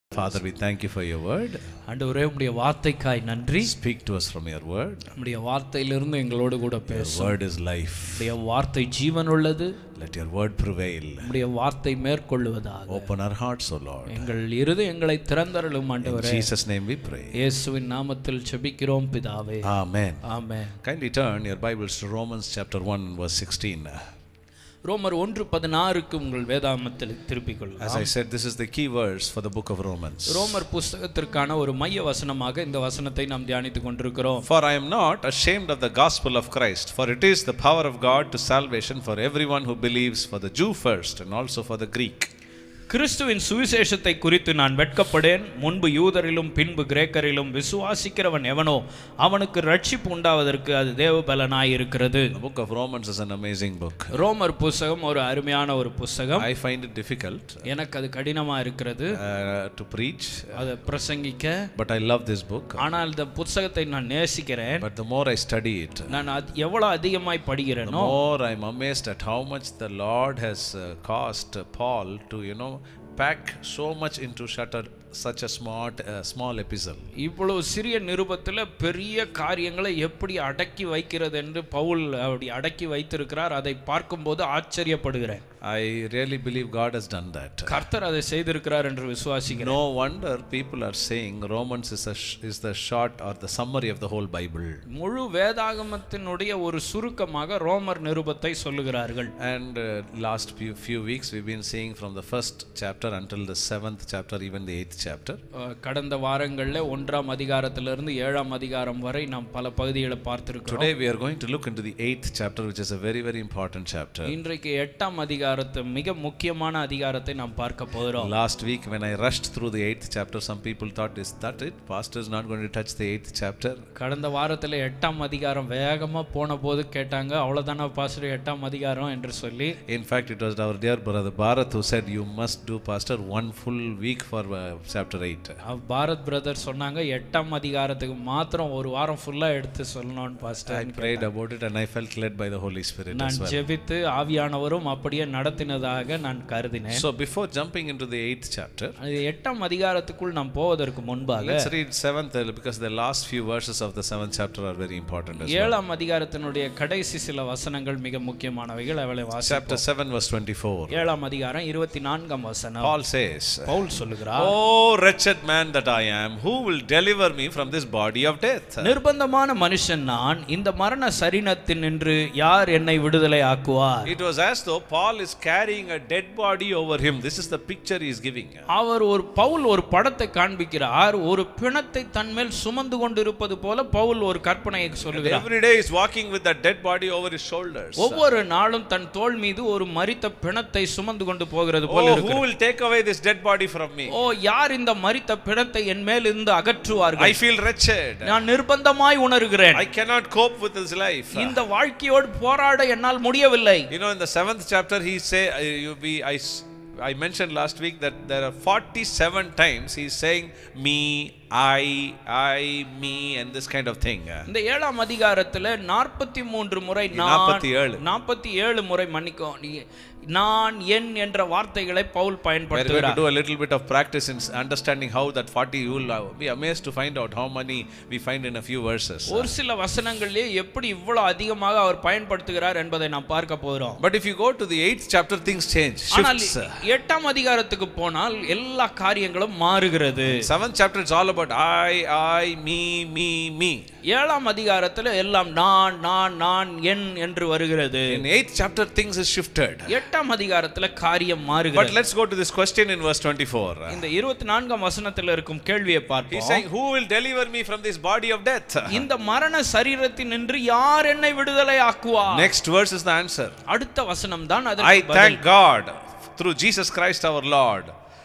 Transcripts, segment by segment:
Father, we thank you for your word. ஆண்டவரே உம்முடைய வார்த்தைக்காய் நன்றி Speak to us from your word. உம்முடைய வார்த்தையிலிருந்து எங்களோடு கூட Your பேசும் word is life. உம்முடைய வார்த்தை ஜீவன் உள்ளது Let your word prevail. உம்முடைய வார்த்தை மேற்கொள்ளுவதாக Open our hearts, O Lord. எங்கள் இறுதி எங்களை திறந்தருளும் In ஆண்டவரே Jesus' name we pray. இயேசுவின் நாமத்தில் செபிக்கிறோம் பிதாவே Amen. Amen Kindly turn your Bibles to Romans chapter 1, verse 16. ரோமர் ஒன்று பதினாறுக்கு உங்கள் வேதாமத்தில் திருப்பிக் கொள்ளுங்கள் As I said, this is the key verse for the book of Romans. ரோமர் புஸ்தகத்திற்கான ஒரு மைய வசனமாக இந்த வசனத்தை நாம் தியானித்துக் கொண்டிருக்கிறோம் For I am not ashamed of the gospel of Christ, for it is the power of God to salvation for everyone who believes, for the Jew first and also for the Greek. கிறிஸ்துவின் சுவிசேஷத்தை குறித்து நான் வெட்கப்படேன் முன்பு யூதரிலும் பின்பு கிரேக்கரிலும் விசுவாசிக்கிறவன் எவனோ அவனுக்கு ரட்சிப்பு உண்டாவதற்கு அது தேவபலனாய் இருக்கிறது The book of Romans is an amazing book. ரோமர் புஸ்தகம் ஒரு அருமையான ஒரு புஸ்தகம் I find it difficult எனக்கு அது கடினமா இருக்கிறது uh, to preach, அதை பிரசங்கிக்க but I love this book. ஆனால் இந்த புஸ்தகத்தை நான் நேசிக்கிறேன் But the more I study it, நான் அது எவ்வளவு அதிகமாய் the படிக்கிறேனோ more I'm amazed at how much the Lord has uh, caused uh, Paul to, you know, pack so much into such a, such a smart, uh, small epistle. இவ்வளவு சிறிய நிருபத்தில் பெரிய காரியங்களை எப்படி அடக்கி வைக்கிறது என்று பவுல் அப்படி அடக்கி வைத்திருக்கிறார் அதை பார்க்கும்போது ஆச்சரியப்படுகிறேன் I really believe God has done that. கர்த்தர் அதை செய்திருக்கிறார் என்று விசுவாசிக்கிறேன் No wonder people are saying Romans is, a sh- is the short or the summary of the whole Bible. முழு வேதாகமத்தினுடைய ஒரு சுருக்கமாக ரோமர் நிருபத்தை சொல்லுகிறார்கள் And uh, last few, few weeks we've been seeing from the first chapter until the seventh chapter, even the eighth chapter. அஹ், கடந்த வாரங்களில் ஒன்றாம் அதிகாரத்திலிருந்து ஏழாம் அதிகாரம் வரை நாம் பல பகுதிகளை பார்த்திருக்கிறோம் Today we are going to look into the eighth chapter, which is a very, very important chapter. இன்றைக்கு எட்டாம் அதிகாரத்தை மிக முக்கியமான அதிகாரத்தை நாம் பார்க்க போகிறோம் Last week, when I rushed through the eighth chapter, some people thought, Is that it? Pastor is not going to touch the eighth chapter. கடந்த வாரத்தில் எட்டாம் அதிகாரம் வேகமாக போன போது கேட்டாங்க அவ்வளோதானா பாஸ்டர் எட்டாம் அதிகாரம் என்று சொல்லி In fact, it was our dear brother Bharat who said, You must do, Pastor, one full week for uh, chapter 8. Ah, Bharat brother சொன்னாங்க எட்டாம் அதிகாரத்துக்கு மாத்திரம் ஒரு வாரம் ஃபுல்லாக எடுத்து சொல்லணும்னு I pastor prayed about it and I felt led by the Holy Spirit as நான் well. ஜெபித்து ஆவியானவரும் அப்படியே நடத்தினதாக நான் கருதினேன் So, before jumping into the eighth chapter, அது எட்டாம் அதிகாரத்துக்குள் நாம் போவதற்கு முன்பாக let's read seventh uh, because the last few verses of the seventh chapter are very important as well. ஏழாம் அதிகாரத்தினுடைய கடைசி சில வசனங்கள் மிக முக்கியமானவைகள் அவளை வாசி Chapter 7, verse 24. ஏழாம் அதிகாரம் இருபத்தி நான்காம் வசனம் Paul says, பவுல் சொல்லுகிறார் Oh, wretched man that I am, who will deliver me from this body of death? நிர்பந்தமான மனுஷன் நான் இந்த மரண சரீனத்தின் நின்று யார் என்னை விடுதலை ஆக்குவார் It was as though Paul is carrying a dead body over him. This is the picture he is giving. அவர் ஒரு பவுல் ஒரு படத்தை காண்பிக்கிறார் ஒரு பிணத்தை தன்மேல் சுமந்து கொண்டிருப்பது போல பவுல் ஒரு கற்பனையை சொல்லுகிறார் Every day he's walking with that dead body over his shoulders. ஒவ்வொரு நாளும் தன் தோள் மீது ஒரு மரித்த பிணத்தை சுமந்து கொண்டு போகிறது போல Oh, இருக்கு who will take away this dead body from me? ஓ யார் இந்த மரித்த பிணத்தை என் மேல் இருந்து I அகற்றுவார்கள் feel wretched. நான் நிர்பந்தமாய் உணர்கிறேன் I cannot cope with his life. இந்த வாழ்க்கையோடு போராட என்னால் முடியவில்லை You know, in the seventh chapter, he say, uh, you be, I, s- I mentioned last week that there are 47 times he's saying me, I, I, me, and this kind of thing. இந்த ஏழாம் அதிகாரத்துல நாற்பத்தி மூன்று முறை நான் நாற்பத்தி ஏழு. நாற்பத்தி ஏழு முறை மன்னிக்கும் நீ- நான் என் என்ற வார்த்தைகளை பவுல் We're going to பயன்படுத்துகிறார் do a little bit of practice in s- understanding how that 40, you will uh, be amazed to find out how many we find in a few verses. ஒரு சில வசனங்களிலே எப்படி இவ்வளவு அதிகமாக அவர் பயன்படுத்துகிறார் என்பதை நாம் பார்க்க போகிறோம் But if you go to the eighth chapter, things change, ஆனால் shifts. எட்டாம் அதிகாரத்துக்கு போனால் எல்லா காரியங்களும் மாறுகிறது Seventh chapter, it's all about I, I, me, me, me. ஏழாம் அதிகாரத்துல எல்லாம் நான் நான் நான் என் என்று வருகிறது In eighth chapter, things is shifted. எட்டாம் அதிகாரத்துல காரியம் But மாறுகிறது let's go to this question in verse 24. இந்த இருபத்தி நான்காம் வசனத்தில் இருக்கும் கேள்வியை He's பார்ப்போம் saying, Who will deliver me from this body of death? இந்த மரண சரீரத்தின் நின்று யார் என்னை விடுதலை ஆக்குவார் Next verse is the answer. அடுத்த வசனம் தான் I அதற்கு பதில். thank God through Jesus Christ our Lord.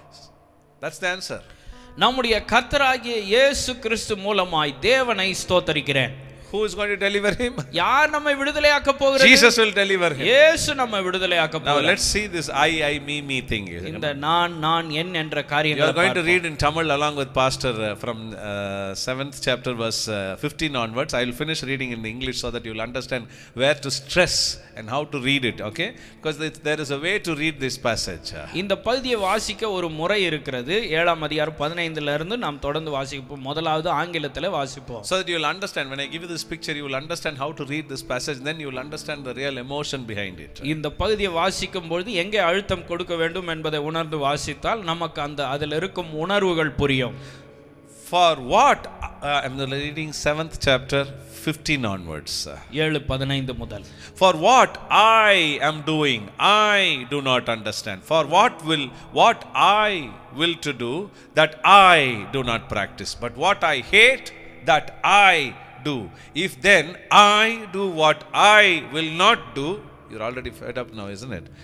That's the answer. நம்முடைய கர்த்தராகிய இயேசு கிறிஸ்து மூலமாய் தேவனை ஸ்தோத்தரிக்கிறேன் Who is going to deliver him? யார் நம்மை விடுதலையாக்க போகிறது Jesus will deliver him. இயேசு நம்மை விடுதலையாக்க Now போகிறார் let's see this I, I, me, me thing. இந்த நான் நான் என் என்ற You are காரியங்களை going to பார்ப்போம். read in Tamil along with Pastor uh, from uh, 7th chapter, verse uh, 15 onwards. I will finish reading in English so that you will understand where to stress and how to read it, okay? Because it- there is a way to read this passage. Uh, இந்த பகுதியை வாசிக்க ஒரு முறை இருக்கிறது ஏழாம் அதிகாரம் பதினைந்துல இருந்து நாம் தொடர்ந்து வாசிப்போம் முதலாவது ஆங்கிலத்தில் வாசிப்போம் So that you will understand, when I give you this picture, you will understand how to read this passage, then you will understand the real emotion behind it. இந்த பகுதியை வாசிக்கும் பொழுது எங்கே அழுத்தம் கொடுக்க வேண்டும் என்பதை உணர்ந்து வாசித்தால் நமக்கு அந்த அதில் இருக்கும் உணர்வுகள் புரியும் For what? Uh, I'm reading 7th chapter, 15 onwards. Uh, ஏழு பதினைந்து முதல் For what I am doing, I do not understand. For what will what I will to do, that I do not practice. But what I hate, that I do. If then I do what I will not do, you're already fed up now, isn't it?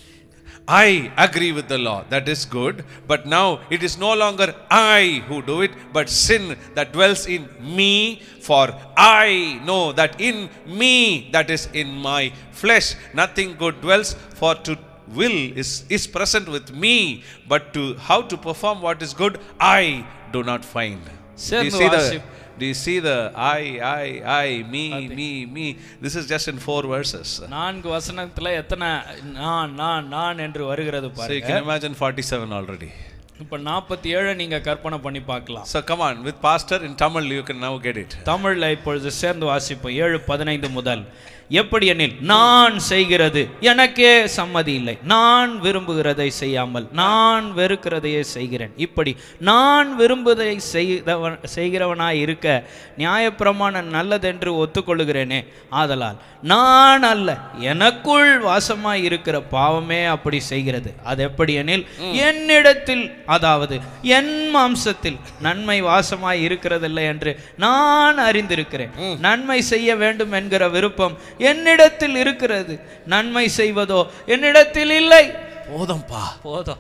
I agree with the law, that is good, but now it is no longer I who do it, but sin that dwells in me. For I know that in me, that is in my flesh, nothing good dwells, for to will is, is present with me, but to how to perform what is good, I do not find. Do you சேர்ந்து see the, வாசி- do you see the I, I, I, me, me, me? This is just in four verses. நான்கு வசனத்துல எத்தனை நான் நான் நான் என்று வருகிறது So you பாருங்க can imagine 47 already. இப்ப நாற்பத்தி ஏழை நீங்க கற்பனை பண்ணி பார்க்கலாம் So come on, with Pastor in Tamil, you can now get it. தமிழ்ல இப்பொழுது சேர்ந்து வாசிப்போம் ஏழு பதினைந்து முதல் எப்படி எனில் நான் செய்கிறது எனக்கே சம்மதி இல்லை நான் விரும்புகிறதை செய்யாமல் நான் வெறுக்கிறதையே செய்கிறேன் இப்படி நான் விரும்புவதை செய்தவன் செய்கிறவனாய் இருக்க நியாயப்பிரமாணம் நல்லதென்று ஒத்துக்கொள்ளுகிறேனே ஆதலால் நான் அல்ல எனக்குள் வாசமாய் இருக்கிற பாவமே அப்படி செய்கிறது அது எப்படி எனில் என்னிடத்தில் அதாவது என் மாம்சத்தில் நன்மை வாசமாய் இருக்கிறதில்லை என்று நான் அறிந்திருக்கிறேன் நன்மை செய்ய வேண்டும் என்கிற விருப்பம் என்னிடத்தில் இருக்கிறது நன்மை செய்வதோ என்னிடத்தில் இல்லை போதும்பா போதும்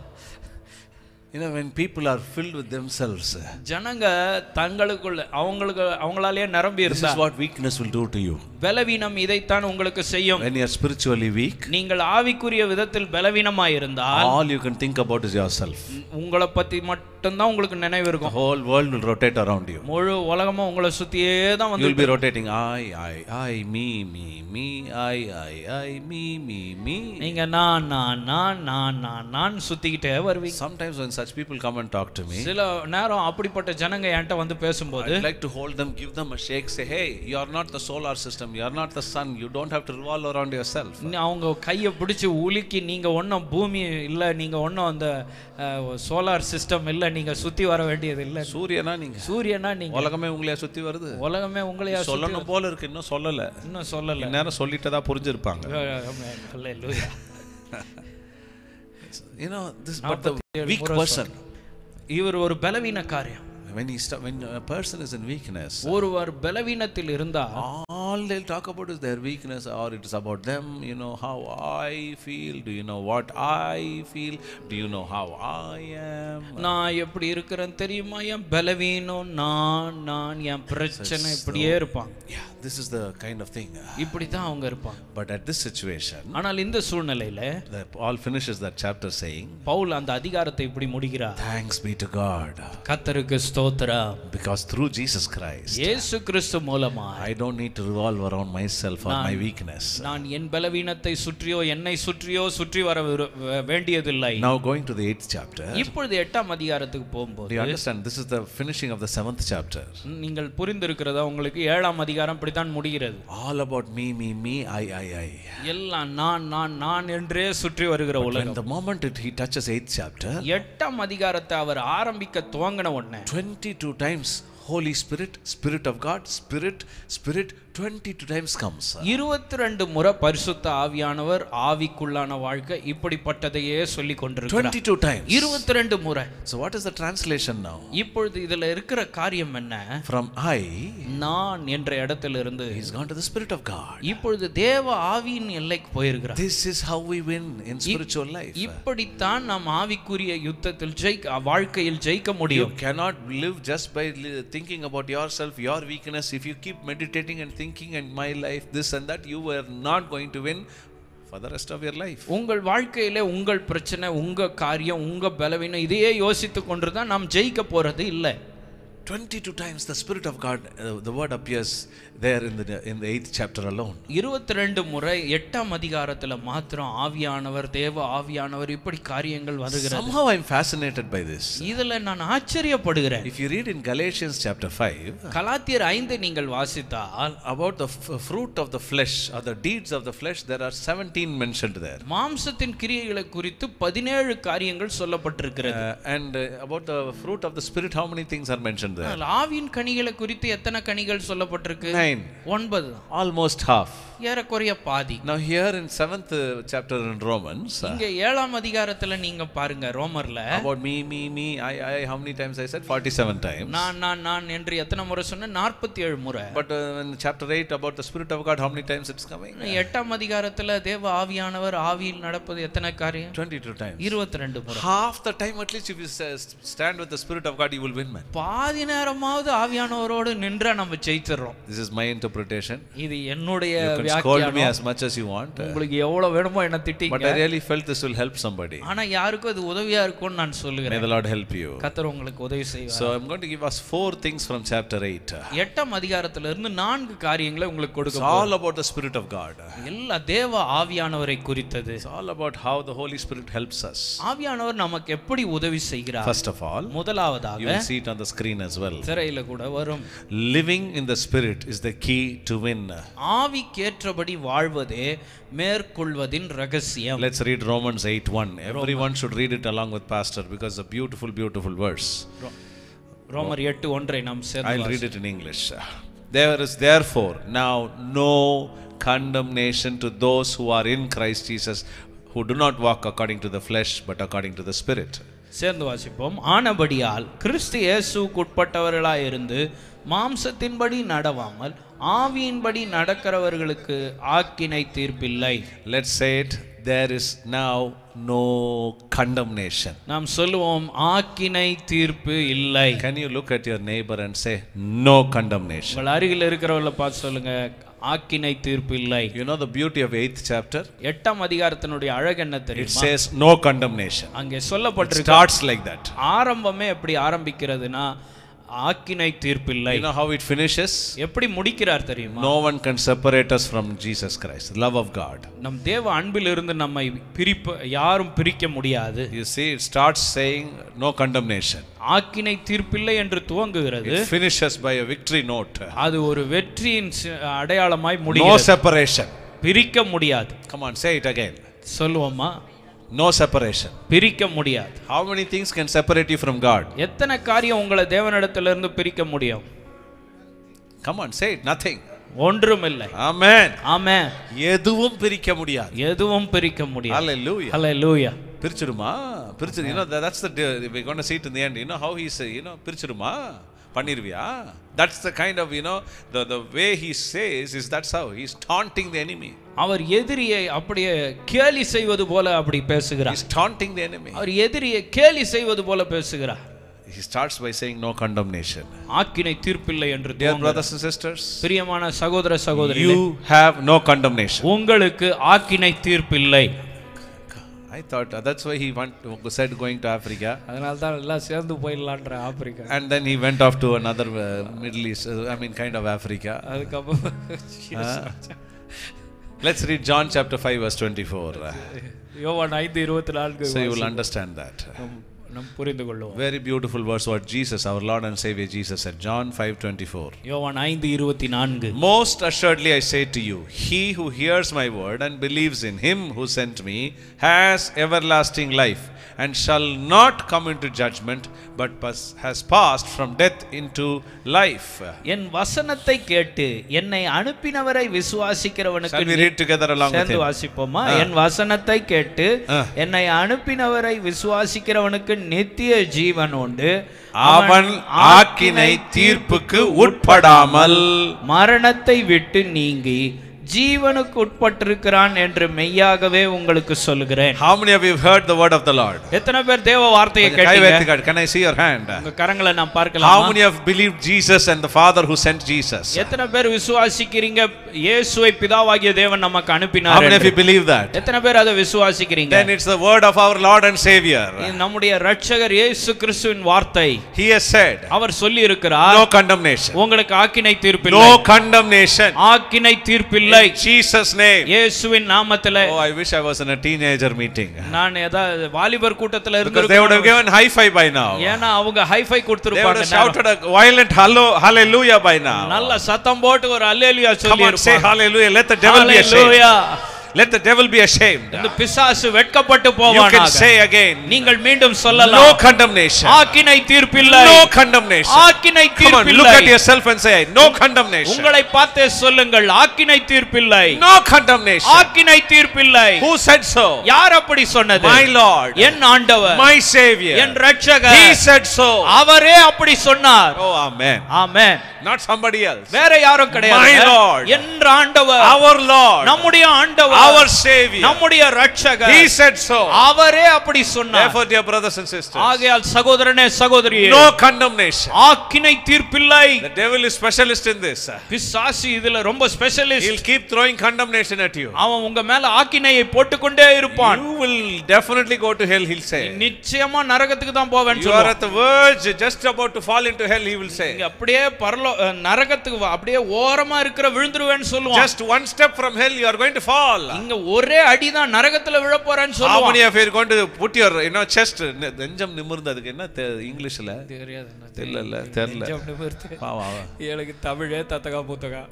You know, when people are filled with themselves, ஜனங்க தங்களுக்குள்ள அவங்களுக்கு அவங்களாலேயே நிரம்பி this இருந்தா is what weakness will do to you. பலவீனம் இதைத்தான் உங்களுக்கு செய்யும் When you are spiritually weak, நீங்கள் ஆவிக்குரிய விதத்தில் பலவீனமாய் இருந்தால் all you can think about is yourself. உங்களை பத்தி மட்டும்தான் உங்களுக்கு நினைவு The இருக்கும் whole world will rotate around you. முழு உலகமும் உங்களை சுத்தியே தான் You வந்து will be rotating I, I, I, me, me, me, I, I, I, me, me, me. நீங்க நான் நான் நான் நான் நான் நான் சுத்திக்கிட்டே வருவீங்க Sometimes when such people come and talk to me, சில நேரம் அப்படிப்பட்ட ஜனங்க என்கிட்ட வந்து பேசும்போது I'd like to hold them, give them a shake, say, hey, you are not the solar system, you are not the sun, you don't have to revolve around yourself. இன்னும் அவங்க கையை பிடிச்சி உலுக்கி நீங்க ஒன்றும் பூமி இல்லை நீங்க ஒன்றும் அந்த சோலார் சிஸ்டம் இல்லை நீங்க சுத்தி வர வேண்டியது இல்லை சூரியனா நீங்க சூரியனா நீங்க உலகமே உங்களையா சுத்தி வருது உலகமே உங்களையா சுத்தி சொல்லணும் போல இருக்கு இன்னும் சொல்லல இன்னும் சொல்லல இந்நேரம் சொல்லிட்டதா புரிஞ்சிருப்பாங்க Hallelujah. you know this but the நாற்பத்தி ஏழு weak முறை person இவர் ஒரு பலவீன காரியம் when he sta- when a person is in weakness ஒருவர் பலவீனத்தில் இருந்தா all they'll talk about is their weakness or it is about them you know how i feel do you know what i feel do you know how i am நான் எப்படி இருக்கிறேன்னு தெரியுமா என் பலவீனம் நான் நான் என் பிரச்சனை இப்படியே இருப்பாங்க yeah this is the kind of thing இப்படி தான் அவங்க இருப்பாங்க but at this situation ஆனால் இந்த சூழ்நிலையில the, paul finishes that chapter saying Pavul அந்த அதிகாரத்தை இப்படி முடிக்கிறார் thanks be to god கத்தருக்கு ஸ்தோத்திரம் because through jesus christ இயேசு கிறிஸ்து மூலமா i don't need to revolve around myself or my weakness நான் என் பலவீனத்தை சுற்றியோ என்னை சுற்றியோ சுற்றி வர விரு- வே- வேண்டியதில்லை now going to the eighth chapter இப்பொழுது எட்டாம் அதிகாரத்துக்கு போகும்போது Do you understand? This is the finishing of the seventh chapter. நீங்கள் புரிந்திருக்கிறதா உங்களுக்கு ஏழாம் அதிகாரம் இப்படித்தான் முடிகிறது All about me, me, me, I, I, I. எல்லாம் நான் நான் நான் என்றே சுற்றி வருகிற When உலகம் the moment it, he touches eighth chapter, எட்டாம் அதிகாரத்தை அவர் ஆரம்பிக்க துவங்கின உடனே 22 times Holy Spirit, Spirit of God, Spirit, Spirit, 22 times comes. இருபத்தி ரெண்டு முறை பரிசுத்த ஆவியானவர் ஆவிக்குள்ளான வாழ்க்கை இப்படிப்பட்டதையே சொல்லி கொண்டிருக்கிறார் 22 times. இருபத்தி ரெண்டு முறை So what is the translation now? இப்பொழுது இதுல இருக்கிற காரியம் என்ன From I, நான் என்ற இடத்துல இருந்து he's gone to the Spirit of God. இப்பொழுது தேவ ஆவியின் எல்லைக்கு போயிருக்கிறார் This is how we win in spiritual life. இப்படித்தான் நாம் ஆவிக்குரிய யுத்தத்தில் ஜெயிக்க வாழ்க்கையில் ஜெயிக்க You முடியும் cannot live just by li- thinking about yourself, your weakness, if you keep meditating and thinking and my life, this and that, you are not going to win for the rest of your life. உங்கள் வாழ்க்கையில உங்கள் பிரச்சனை உங்க காரியம் உங்க பலவீனம் இதையே யோசித்து கொண்டு தான் நாம் ஜெயிக்க போறது இல்லை 22 times the Spirit of God, uh, the word appears there in the, in the 8th chapter alone. இருபத்தி ரெண்டு முறை எட்டாம் அதிகாரத்துல மாத்திரம் ஆவியானவர் தேவ ஆவியானவர் இப்படி காரியங்கள் வருகிறது Somehow I'm fascinated by this. இதுல நான் ஆச்சரியப்படுகிறேன் If you read in Galatians chapter 5, கலாத்தியர் ஐந்து நீங்கள் வாசித்தால் about the f- fruit of the flesh or the deeds of the flesh, there are 17 mentioned there. மாம்சத்தின் கிரியைகளை குறித்து பதினேழு காரியங்கள் சொல்லப்பட்டிருக்கிறது Uh, and uh, about the fruit of the Spirit, how many things are mentioned there? ஆனால் ஆவியின் கனிகளை குறித்து எத்தனை கனிகள் சொல்லப்பட்டிருக்கு Nine. ஒன்பது Almost half. ஏறக்குறைய பாதி Now, here in 7th uh, chapter in Romans, uh, இங்க ஏழாம் அதிகாரத்துல நீங்க பாருங்க ரோமர்ல about me, me, me, I, I, how many times I said? 47 times. நான் நான் நான் என்று எத்தனை முறை சொன்னேன் நாற்பத்தி ஏழு முறை But uh, in chapter 8, about the Spirit of God, how many times it's coming? எட்டாம் அதிகாரத்துல தேவ ஆவியானவர் ஆவியில் நடப்பது எத்தனை காரியம் 22 times. இருபத்தி ரெண்டு முறை Half the time, at least, if you s- stand with the Spirit of God, you will win, man. பாதி நேரமாவது ஆவியானவரோடு நின்றா நம்ம ஜெயிச்சிடுறோம் This is my interpretation. இது என்னுடைய You can scold me வியாக்கியானம் as much as you want. uh, உங்களுக்கு எவ்வளவு வேணுமோ என்ன But திட்டிங்க I really felt this will help somebody. ஆனா யாருக்கும் அது உதவியா இருக்கும்னு நான் May சொல்லுகிறேன் the Lord help you. கத்தர் உங்களுக்கு உதவி செய்வார் So I'm going to give us four things from chapter 8. எட்டாம் அதிகாரத்துல இருந்து நான்கு காரியங்களை உங்களுக்கு It's கொடுக்க all about the Spirit of God. எல்லா தேவ ஆவியானவரை குறித்தது It's all about how the Holy Spirit helps us. ஆவியானவர் நமக்கு எப்படி உதவி செய்கிறார் First of all, you முதலாவதாக will see it on the screen as well. திரையில கூட வரும் Living in the Spirit is the key to win. ஆவிக்கேற்றபடி வாழ்வதே மேற்கொள்வதின் ரகசியம் Let's read Romans 8:1. Everyone should read it along with Pastor because it's a beautiful, beautiful verse. ரோமர் எட்டு ஒன்றை நாம் சேர்ந்து I'll read it in English. There is therefore now no condemnation to those who are in Christ Jesus, who do not walk according to the flesh, but according to the Spirit. சேர்ந்து வாசிப்போம் ஆனபடியால் கிறிஸ்து இயேசுக்குட்பட்டவர்களாய் இருந்து மாம்சத்தின்படி நடவாமல் ஆவியின்படி நடக்கிறவர்களுக்கு ஆக்கினை தீர்ப்பில்லை Let's say it. There is now no condemnation. நாம் சொல்லுவோம் ஆக்கினை தீர்ப்பு இல்லை Can you look at your neighbor and say, No condemnation? உங்கள் அருகில் இருக்கிறவர்களை பார்த்து சொல்லுங்க ஆக்கினை தீர்ப்பு இல்லை You know the beauty of 8th chapter? எட்டாம் அதிகாரத்தினுடைய அழகு என்ன It தெரியுமா says no condemnation. அங்கே It சொல்லப்பட்டிருக்க starts like that. ஆரம்பமே எப்படி ஆரம்பிக்கிறதுனா ஆக்கினை தீர்ப்பில்லை You know how it finishes? எப்படி முடிக்கிறார் தெரியுமா No one can separate us from Jesus Christ, the love of God. நம் தேவ அன்பிலிருந்து நம்மை பிரிப்ப யாரும் பிரிக்க முடியாது You see, it starts saying no condemnation. ஆக்கினை தீர்ப்பில்லை என்று துவங்குகிறது It finishes by a victory note. அது ஒரு வெற்றியின் சி- அடையாளமாய் No முடிகிறது separation. பிரிக்க முடியாது Come on, say it again. சொல்லுவோமா No separation. பிரிக்க முடியாது How many things can separate you from God? எத்தனை காரியம் உங்களை தேவனிடத்திலிருந்து பிரிக்க முடியும் Come on, say it. Nothing. ஒன்றும் இல்லை Amen. ஆமே எதுவும் பிரிக்க முடியாது எதுவும் பிரிக்க முடியாது Hallelujah. Hallelujah பிரிச்சிடுமா பிரிச்சிரு you know that- that's the de- we're going to see it in the end you know how he say you know பிரிச்சிடுமா பண்ணிருவியா that's the kind of you know the the way he says is that's how he's taunting the enemy அவர் எதிரியை அப்படியே கேலி செய்வது போல அப்படி பேசுகிறார் he's taunting the enemy அவர் எதிரியை கேலி செய்வது போல பேசுகிறார் he starts by saying no condemnation ஆக்கினை தீர்ப்பில்லை என்று dear துவங்குகிறார். brothers and sisters பிரியமான சகோதர சகோதரி you have no condemnation உங்களுக்கு ஆக்கினை தீர்ப்பில்லை i thought uh, that's why he went said going to africa அதனால தான் எல்லாம் சேர்ந்து போயிடலான்ற Africa and then he went off to another uh, middle east uh, i mean kind of africa அதுக்கப்புறம் let's read john chapter 5 verse 24 யோவான் ஐந்து இருபத்தி நான்கு so you will understand that நம் நம் புரிந்து கொள்வோம் Very beautiful verse what Jesus, our Lord and Savior Jesus said. John 5:24. யோவான் ஐந்து இருபத்தி நான்கு Most assuredly I say to you, he who hears my word and believes in him who sent me has everlasting life and shall not come into judgment but pas- has passed from death into life. என் வசனத்தை கேட்டு என்னை அனுப்பினவரை விசுவாசிக்கிறவனுக்கு Shall we read together along with சேர்ந்து him? வாசிப்போமா என் வசனத்தை கேட்டு ஆ. என்னை அனுப்பினவரை விசுவாசிக்கிறவனுக்கு நித்திய ஜீவன் உண்டு அவன் ஆக்கினை தீர்ப்புக்கு உட்படாமல் மரணத்தை விட்டு நீங்கி ஜீவனுக்கு உட்பட்டிருக்கிறான் என்று மெய்யாகவே உங்களுக்கு சொல்லுகிறேன் How many of you have heard the word of the Lord? எத்தனை பேர் தேவ வார்த்தையை கை கேட்டீங்க வைத்து காட்டு. Can I see your hand? உங்க கரங்களை நான் How பார்க்கலாம் many have believed Jesus and the Father who sent Jesus? எத்தனை பேர் விசுவாசிக்கிறீங்க இயேசுவை பிதாவாகிய தேவன் நமக்கு How அனுப்பினார் many of என்று? you believe that? எத்தனை பேர் அதை விசுவாசிக்கிறீங்க Then it's the word of our Lord and Savior. இது நம்முடைய ரட்சகர் இயேசு கிறிஸ்துவின் வார்த்தை He has said, அவர் சொல்லி இருக்கிறார் no condemnation. உங்களுக்கு ஆக்கினை தீர்ப்பில்லை No condemnation. ஆக்கினை தீர்ப்பில்லை In Jesus' name. இயேசுவின் நாமத்துல Oh, I wish I was in a teenager meeting. நான் ஏதாவது வாலிபர் கூட்டத்துல Because they would have இருந்து given high five by now. ஏன்னா அவங்க ஹைஃபை They would கொடுத்திருப்பாங்க have shouted a violent hello, hallelujah by now. நல்ல சத்தம் போட்டு ஒரு அல்லேலியா Come சொல்லி on, say hallelujah. Let the devil be ashamed. Hallelujah Let the devil be ashamed. இந்த பிசாசு வெட்கப்பட்டு You can போவானாக say again, நீங்கள் மீண்டும் no சொல்லலாம் condemnation. ஆக்கினை தீர்ப்பில்லை No condemnation. ஆக்கினை Come on, look தீர்ப்பில்லை at yourself and say, no condemnation. உங்களை பார்த்தே சொல்லுங்கள் ஆக்கினை தீர்ப்பில்லை No condemnation. ஆக்கினை தீர்ப்பில்லை Who said so? யார் அப்படி சொன்னது My Lord, என் ஆண்டவர் my Savior. என் ரட்சகர் He said so. அவரே அப்படி சொன்னார் Oh, amen. Amen Not somebody else. வேற யாரும் கிடையாது My Lord. என் ஆண்டவர் Our Lord, நம்முடைய ஆண்டவர் our Savior. நம்முடைய ரட்சகர் He said so. அவரே அப்படி சொன்னார் Therefore, dear brothers and sisters, ஆகையால் சகோதரனே சகோதரியே no condemnation. ஆக்கினை தீர்ப்பில்லை The devil is specialist in this. பிசாசு இதுல ரொம்ப specialist He'll keep throwing condemnation at you. அவன் உங்க மேல ஆக்கினையை போட்டுக்கொண்டே இருப்பான் You will definitely go to hell, he'll say. நிச்சயமா நரகத்துக்கு தான் போவேன்னு You are சொல்லுவான் at the verge, just about to fall into hell, he will say. இங்க அப்படியே பரலோ அஹ், நரகத்துக்கு வா- அப்படியே ஓரமா இருக்கிற விழுந்துருவேன்னு சொல்லுவான் Just one step from hell, you are going to fall. இங்க ஒரே அடிதான் நரகத்துல விழ போறேன்னு How சொல்லுவான் many of you are going to put your, you know, chest, நெ- நெஞ்சம் நிமிர்ந்து அதுக்கு என்ன தெ- இங்கிலீஷ்ல தெரியாது தெரியல தெரியல பாவம் அவன். எனக்கு தமிழே தத்தகா புத்தகா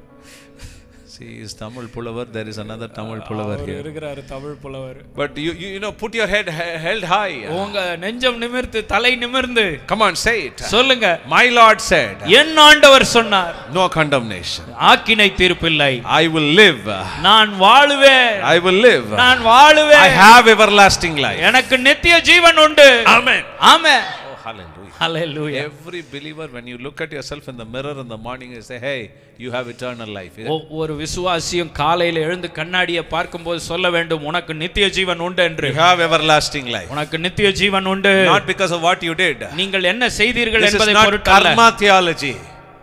See, is Tamil புலவர் there is another Tamil புலவர் here இருக்கிறாரு தமிழ் புலவர் but you, you you know put your head he- held high உங்க நெஞ்சம் நிமிர்ந்து தலை நிமிர்ந்து come on say it சொல்லுங்க my lord said என் ஆண்டவர் சொன்னார் no condemnation ஆக்கினை தீர்ப்பில்லை i will live நான் வாழுவேன் i will live நான் i வாழுவேன் have everlasting life எனக்கு நித்திய ஜீவன் உண்டு amen amen oh hallelujah hallelujah every believer when you look at yourself in the mirror in the morning you say hey you have eternal life ஒவ்வொரு விசுவாசியும் காலையில எழுந்து கண்ணாடியை பார்க்கும்போது சொல்ல வேண்டும் உனக்கு நித்திய ஜீவன் உண்டு என்று you have everlasting life உனக்கு நித்திய ஜீவன் உண்டு not because of what you did நீங்கள் என்ன செய்தீர்கள் this is என்பதை not பொருட்டல்ல karma theology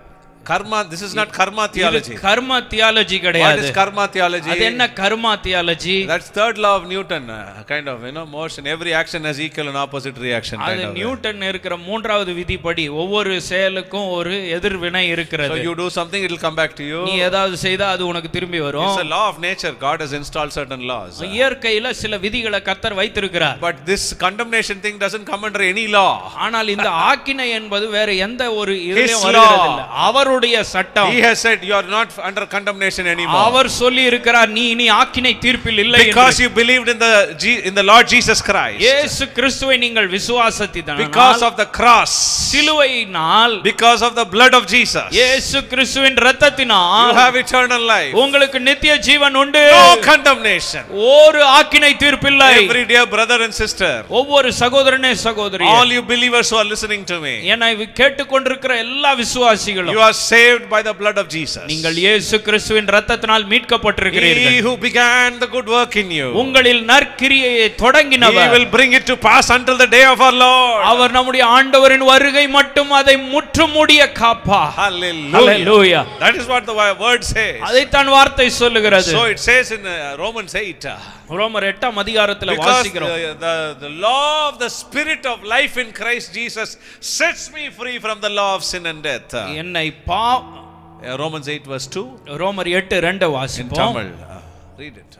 karma this is not karma theology இது கர்ம தியாலஜி what கிடையாது is karma theology அது என்ன karma theology That's third law of Newton, uh, kind of, you know, motion. Every action has equal and opposite reaction. அது Kind of. Newton இருக்கிற மூன்றாவது விதிப்படி ஒவ்வொரு செயலுக்கும் ஒரு எதிர்வினை So இருக்கிறது you do something, it will come back to you. நீ ஏதாவது செய்தா அது உனக்கு திரும்பி வரும் It's a law of nature. God has installed certain laws. இயற்கையில சில விதிகளை கத்தர் வைத்திருக்கிறார் But this condemnation thing doesn't come under any law. ஆனால் இந்த ஆக்கினை என்பது வேற எந்த ஒரு His இதுலயும் law. வருகிறதில்ல அவருடைய சட்டம் He has said you are not under condemnation anymore. அவர் சொல்லி இருக்கிறார் நீ இனி ஆக்கினை தீர்ப்பில் இல்லை Because என்று. you believed in the Je- in the Lord Jesus Christ. இயேசு கிறிஸ்துவை நீங்கள் விசுவாசத்தினால் Because of the cross. சிலுவையினால் Because of the blood of Jesus. இயேசு கிறிஸ்துவின் You இரத்தத்தினால் have eternal life. உங்களுக்கு நித்திய ஜீவன் உண்டு No condemnation. ஒரு ஆக்கினை தீர்ப்பில்லை Every dear brother and sister. ஒவ்வொரு சகோதரனே சகோதரி All you believers who are listening to me. என்னை கேட்டுக்கொண்டிருக்கிற எல்லா விசுவாசிகளும் You are saved by the blood of Jesus. நீங்கள் இயேசு கிறிஸ்துவின் இரத்தத்தினால் He மீட்கப்பட்டிருக்கிறீர்கள் who began the good work in you, உங்களில் நற்கிரியையை He தொடங்கினவர் will bring it to pass until the day of our Lord. அவர் நம்முடைய ஆண்டவரின் வருகை மட்டும் அதை முற்றுமுடிய காப்பா Hallelujah. Hallelujah. That is what the word says. அதைத்தான் வார்த்தை சொல்லுகிறது So it says in uh, Romans 8. uh, ரோமர் எட்டாம் அதிகாரத்துல Because வாசிக்கிறோம் the, the, the law of the spirit of life in Christ Jesus sets me free from the law of sin and death. Uh, என்னை பா Romans 8 verse 2 ரோமர் எட்டு ரெண்டு in வாசிப்போம் Tamil. Uh, read it.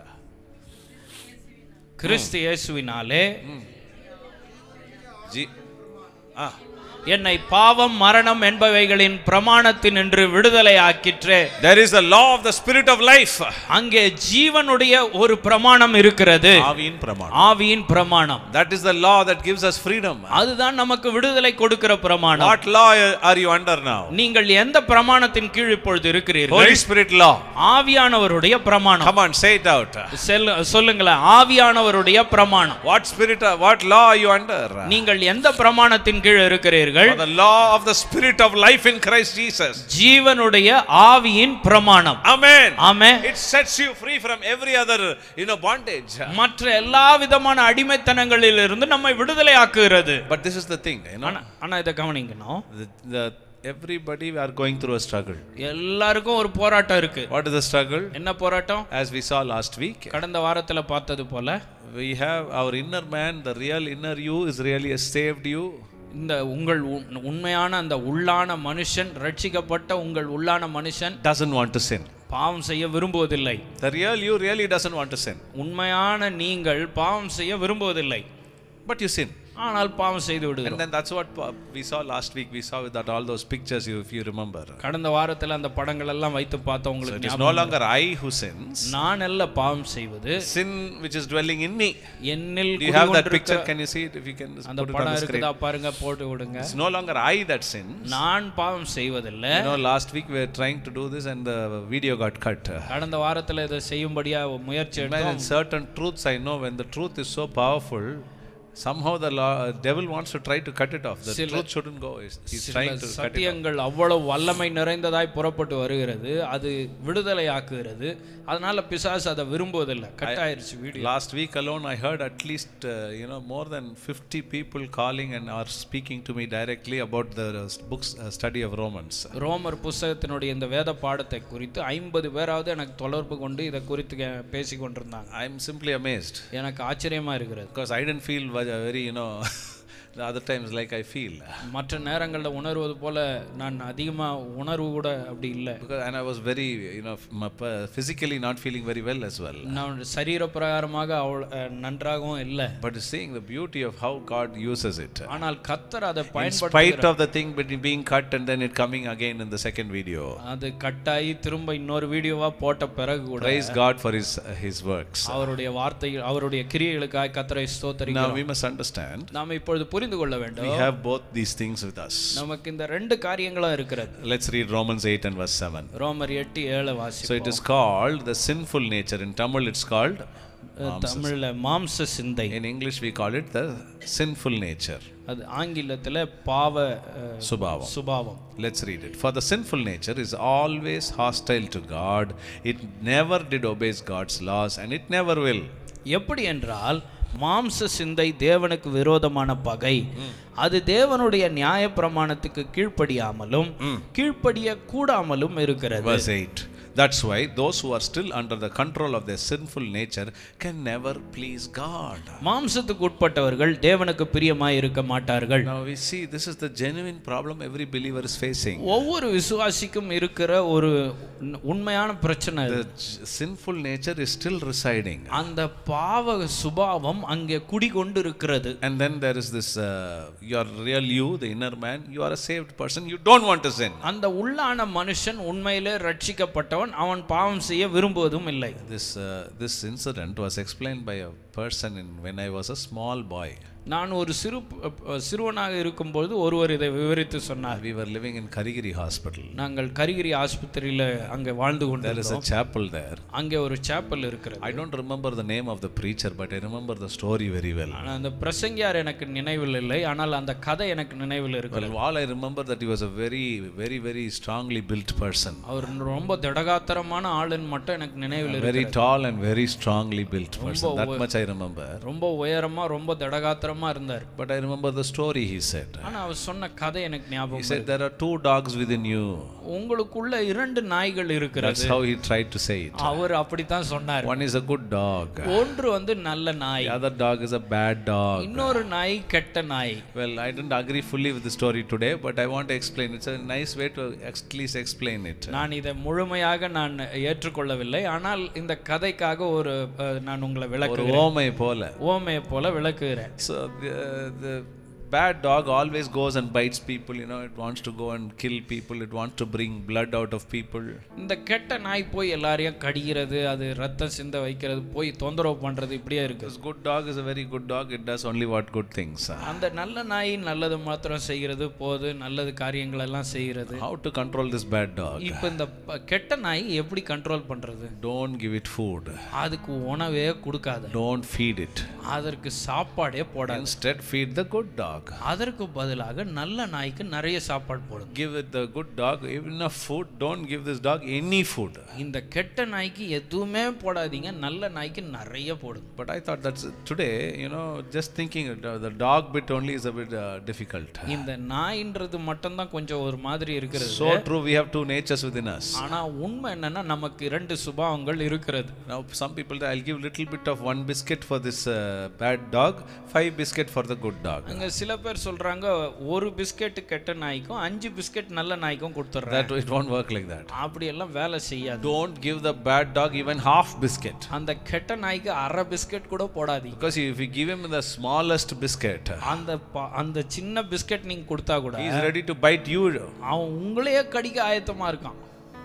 Kristu இயேசுவினாலே G- ah. என்னை பாவம் மரணம் என்பவைகளின் பிரமாணத்தினின்று விடுதலை ஆக்கிற்றே There is the law of the spirit of life. அங்கே ஜீவனுடைய ஒரு பிரமாணம் இருக்கிறது ஆவியின் பிரமாணம். ஆவியின் பிரமாணம் That is the law that gives us freedom. அதுதான் நமக்கு விடுதலை கொடுக்கிற பிரமாணம் What law are you under now? நீங்கள் எந்த பிரமாணத்தின் கீழ் இப்பொழுது இருக்கிறீர்கள் Holy Spirit law. ஆவியானவருடைய பிரமாணம் Come on, say it out. செல்லு- சொல்லுங்களேன் ஆவியானவருடைய பிரமாணம் What spirit, what law are you under? நீங்கள் எந்த பிரமாணத்தின் கீழ் இருக்கிறீர்கள் கொள்ளுங்கள் for the law of the spirit of life in Christ Jesus. ஜீவனுடைய ஆவியின் பிரமாணம் Amen. ஆமே It sets you free from every other, you know, bondage. மற்ற எல்லா விதமான அடிமைத்தனங்களிலிருந்து நம்மை விடுதலை ஆக்குகிறது But this is the thing, you know, ஆனா ஆனா இதை கவனிக்கணும் the, the, everybody are going through a struggle. எல்லாருக்கும் ஒரு போராட்டம் இருக்கு What is the struggle? என்ன போராட்டம் As we saw last week, கடந்த வாரத்துல பார்த்தது போல we have our inner man, the real inner you is really a saved you. இந்த உங்கள் உண்- உண்மையான அந்த உள்ளான மனுஷன் ரட்சிக்கப்பட்ட உங்கள் உள்ளான மனுஷன் Doesn't want to sin. பாவம் செய்ய விரும்புவதில்லை The real you really doesn't want to sin. உண்மையான நீங்கள் பாவம் செய்ய விரும்புவதில்லை But you sin. ஆனால் பாவம் செய்து விடுகிறோம் And then that's what uh, we saw last week. We saw with that all those pictures, you, if you remember. கடந்த வாரத்துல அந்த படங்கள் எல்லாம் வைத்து பார்த்தோம் So உங்களுக்கு it is ஞாபகம் no longer I who sins. நான் அல்ல பாவம் செய்வது Sin which is dwelling in me. என்னில் Do you have that குடிகொண்டிருக்க- picture? Can you see it? If you can just அந்த put it on படம் the screen. இருக்குதா பாருங்க போட்டு விடுங்க It's no longer I that sins. நான் பாவம் செய்வதில்லை You know, last week we were trying to do this and the video got cut. கடந்த வாரத்துல இதை செய்யும்படியா முயற்சி எடுத்தோம் Imagine certain truths I know when the truth is so powerful, somehow the law, devil wants to try to cut it off. The சில- truth shouldn't go. He's, he's சில trying to cut it off. சத்தியங்கள் அவ்வளவு வல்லமை நிறைந்ததாய் புறப்பட்டு வருகிறது அது விடுதலை ஆக்குகிறது அதனால பிசாசு அதை விரும்புவதில்லை கட் ஆயிருச்சு video Last week alone, I heard at least uh, you know more than 50 people calling and are speaking to me directly about the uh, books uh, study of Romans. ரோமர் புஸ்தகத்தினுடைய இந்த வேத பாடத்தை குறித்து ஐம்பது பேராவது எனக்கு தொடர்பு கொண்டு இதை குறித்து கே- பேசிக் கொண்டிருந்தாங்க I'm simply amazed எனக்கு ஆச்சரியமா இருக்கிறது because I didn't feel ve- very you know the other times like I feel மற்ற நேரங்களில் உணர்வது போல நான் அதிகமா உணர்வு கூட அப்படி இல்லை because and I was very you know m- p- physically not feeling very well as well. நான் சரீர பிரகாரமாக அவள் அஹ், நன்றாகவும் இல்லை But seeing the beauty of how God uses it. ஆனால் கத்தர் அதை In பயன்படுத்த spite of the thing between being cut and then it coming again in the second video. அது கட்டாயி திரும்ப இன்னொரு வீடியோவா போட்ட பிறகு கூட Praise God for His His works. அவருடைய வார்த்தைகள் அவருடைய கிரியைகளுக்காக கத்தரை ஸ்தோத்தரிக்கிறோம் Now we must understand நாம் இப்பொழுது புரிந்து கொள்ள we வேண்டும் have both these things with us. நமக்கு இந்த ரெண்டு காரியங்களும் இருக்கிறது Let's read Romans 8 and verse 7. ரோமர் எட்டு ஏழு So வாசி it is called the sinful nature. In Tamil it's called, தமிழ்ல மாம்ச சிந்தை in English we call it the sinful nature. அது ஆங்கிலத்துல பாவ அஹ், Subhavam. சுபாவம் Let's read it. For the sinful nature is always hostile to God. It never did obeys God's laws and it never will. எப்படி என்றால் மாம்ச சிந்தை தேவனுக்கு விரோதமான பகை அது தேவனுடைய நியாய பிரமாணத்துக்கு கீழ்ப்படியாமலும் கீழ்ப்படிய கூடாமலும் இருக்கிறது Verse 8. That's why those who are still under the control of their sinful nature can never please God. மாம்சத்துக்கு உட்பட்டவர்கள் தேவனுக்கு பிரியமாய் இருக்க மாட்டார்கள் Now we see this is the genuine problem every believer is facing. ஒவ்வொரு விசுவாசிக்கும் இருக்கிற ஒரு உண்- உண்மையான பிரச்சனை இது. The j- sinful nature is still residing. அந்த பாவ சுபாவம் அங்கே குடிகொண்டு இருக்கிறது And then there is this, uh, your real you, the inner man, you are a saved person, you don't want to sin. அந்த உள்ளான மனுஷன் உண்மையிலே ரட்சிக்கப்பட்டவன் அவன் பாவம் செய்ய விரும்புவதும் இல்லை This, uh, this incident was explained by a person in, when I was a small boy. நான் ஒரு சிறு சிறுவனாக இருக்கும்பொழுது ஒருவர் இதை விவரித்து சொன்னார் We were living in Karigiri Hospital. நாங்கள் கரிகிரி ஆஸ்பத்திரியில அங்கே வாழ்ந்து There is கொண்டிருந்தோம் a chapel there. அங்கே ஒரு சேப்பல் இருக்கிறது I don't remember the name of the preacher, but I remember the story very well. ஆனா அந்த பிரசங்கியார் எனக்கு நினைவில் இல்லை ஆனால் அந்த கதை எனக்கு நினைவில் இருக்கிறது Well, all I remember that he was a very, very, very strongly built person. அவர் ரொம்ப திடகாத்திரமான ஆளுன்னு மட்டும் எனக்கு நினைவில் இருக்கு Very tall and very strongly built person. That much I remember. ரொம்ப உயரமா ரொம்ப திடகாத்திரமா இருந்தார் But I remember the story he said. ஆனா அவர் சொன்ன கதை எனக்கு He ஞாபகம் said, There are two dogs within you. உங்களுக்குள்ள இரண்டு நாய்கள் இருக்கிறது That's how he tried to say it. அவர் அப்படித்தான் சொன்னார் One is a good dog, ஒன்று வந்து நல்ல நாய் the other dog is a bad dog. இன்னொரு நாய் கெட்ட நாய் Well, I didn't agree fully with the story today, but I want to explain. It's a nice way to at least explain it. நான் இதை முழுமையாக நான் ஏற்றுக்கொள்ளவில்லை ஆனால் இந்த கதைக்காக ஒரு அஹ், நான் உங்களை ஒரு விளக்குகிறேன் ஓமை போல ஓமையை போல விளக்குகிறேன் So the, the bad dog always goes and bites people, you know, it wants to go and kill people, it wants to bring blood out of people. இந்த கெட்ட நாய் போய் எல்லாரையும் கடிக்கிறது அது ரத்தம் சிந்த வைக்கிறது போய் தொந்தரவு பண்றது இப்படியே இருக்கு This good dog is a very good dog, it does only what good things. அந்த நல்ல நாய் நல்லது மாத்திரம் செய்கிறது போது நல்லது காரியங்கள் எல்லாம் செய்கிறது How to control this bad dog? இப்போ இந்த ப- கெட்ட நாய் எப்படி கண்ட்ரோல் பண்றது Don't give it food, அதுக்கு உணவே கொடுக்காது don't feed it. அதற்கு சாப்பாடே போடாது Instead, feed the good dog. dog. அதற்கு பதிலாக நல்ல நாய்க்கு நிறைய சாப்பாடு போடுங்க Give it the good dog enough food. Don't give this dog any food. இந்த கெட்ட நாய்க்கு எதுவுமே போடாதீங்க நல்ல நாய்க்கு நிறைய போடுங்க But I thought that's today, you know, just thinking uh, the dog bit only is a bit uh, difficult. இந்த நாயின்றது மட்டும்தான் கொஞ்சம் ஒரு மாதிரி இருக்கிறது So true, we have two natures within us. ஆனா உண்மை என்னன்னா நமக்கு இரண்டு சுபாவங்கள் இருக்கிறது Now, some people, I'll give little bit of one biscuit for this uh, bad dog, five biscuit for the good dog. அங்க சில பேர் சொல்றாங்க ஒரு பிஸ்கெட் கெட்ட நாய்க்கும் அஞ்சு பிஸ்கெட் நல்ல நாய்க்கும் கொடுத்துட்றேன் That it won't work like that. அப்படி எல்லாம் வேலை செய்யாது Don't give the bad dog even half biscuit. அந்த கெட்ட நாய்க்கு அரை பிஸ்கெட் கூட போடாதீங்க Because if you give him the smallest biscuit, அந்த ப- அந்த சின்ன பிஸ்கெட் நீங்க கொடுத்தா கூட he is ready to bite you. அவன் உங்களையே கடிக்க ஆயத்தமா இருக்கான்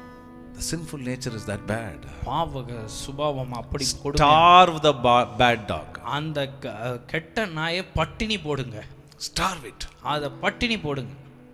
The sinful nature is that bad. பாவக சுபாவம் அப்படி கொடு Starve the ba- bad dog. அந்த க- கெட்ட நாயை பட்டினி போடுங்க Starve it. அதை பட்டினி போடுங்க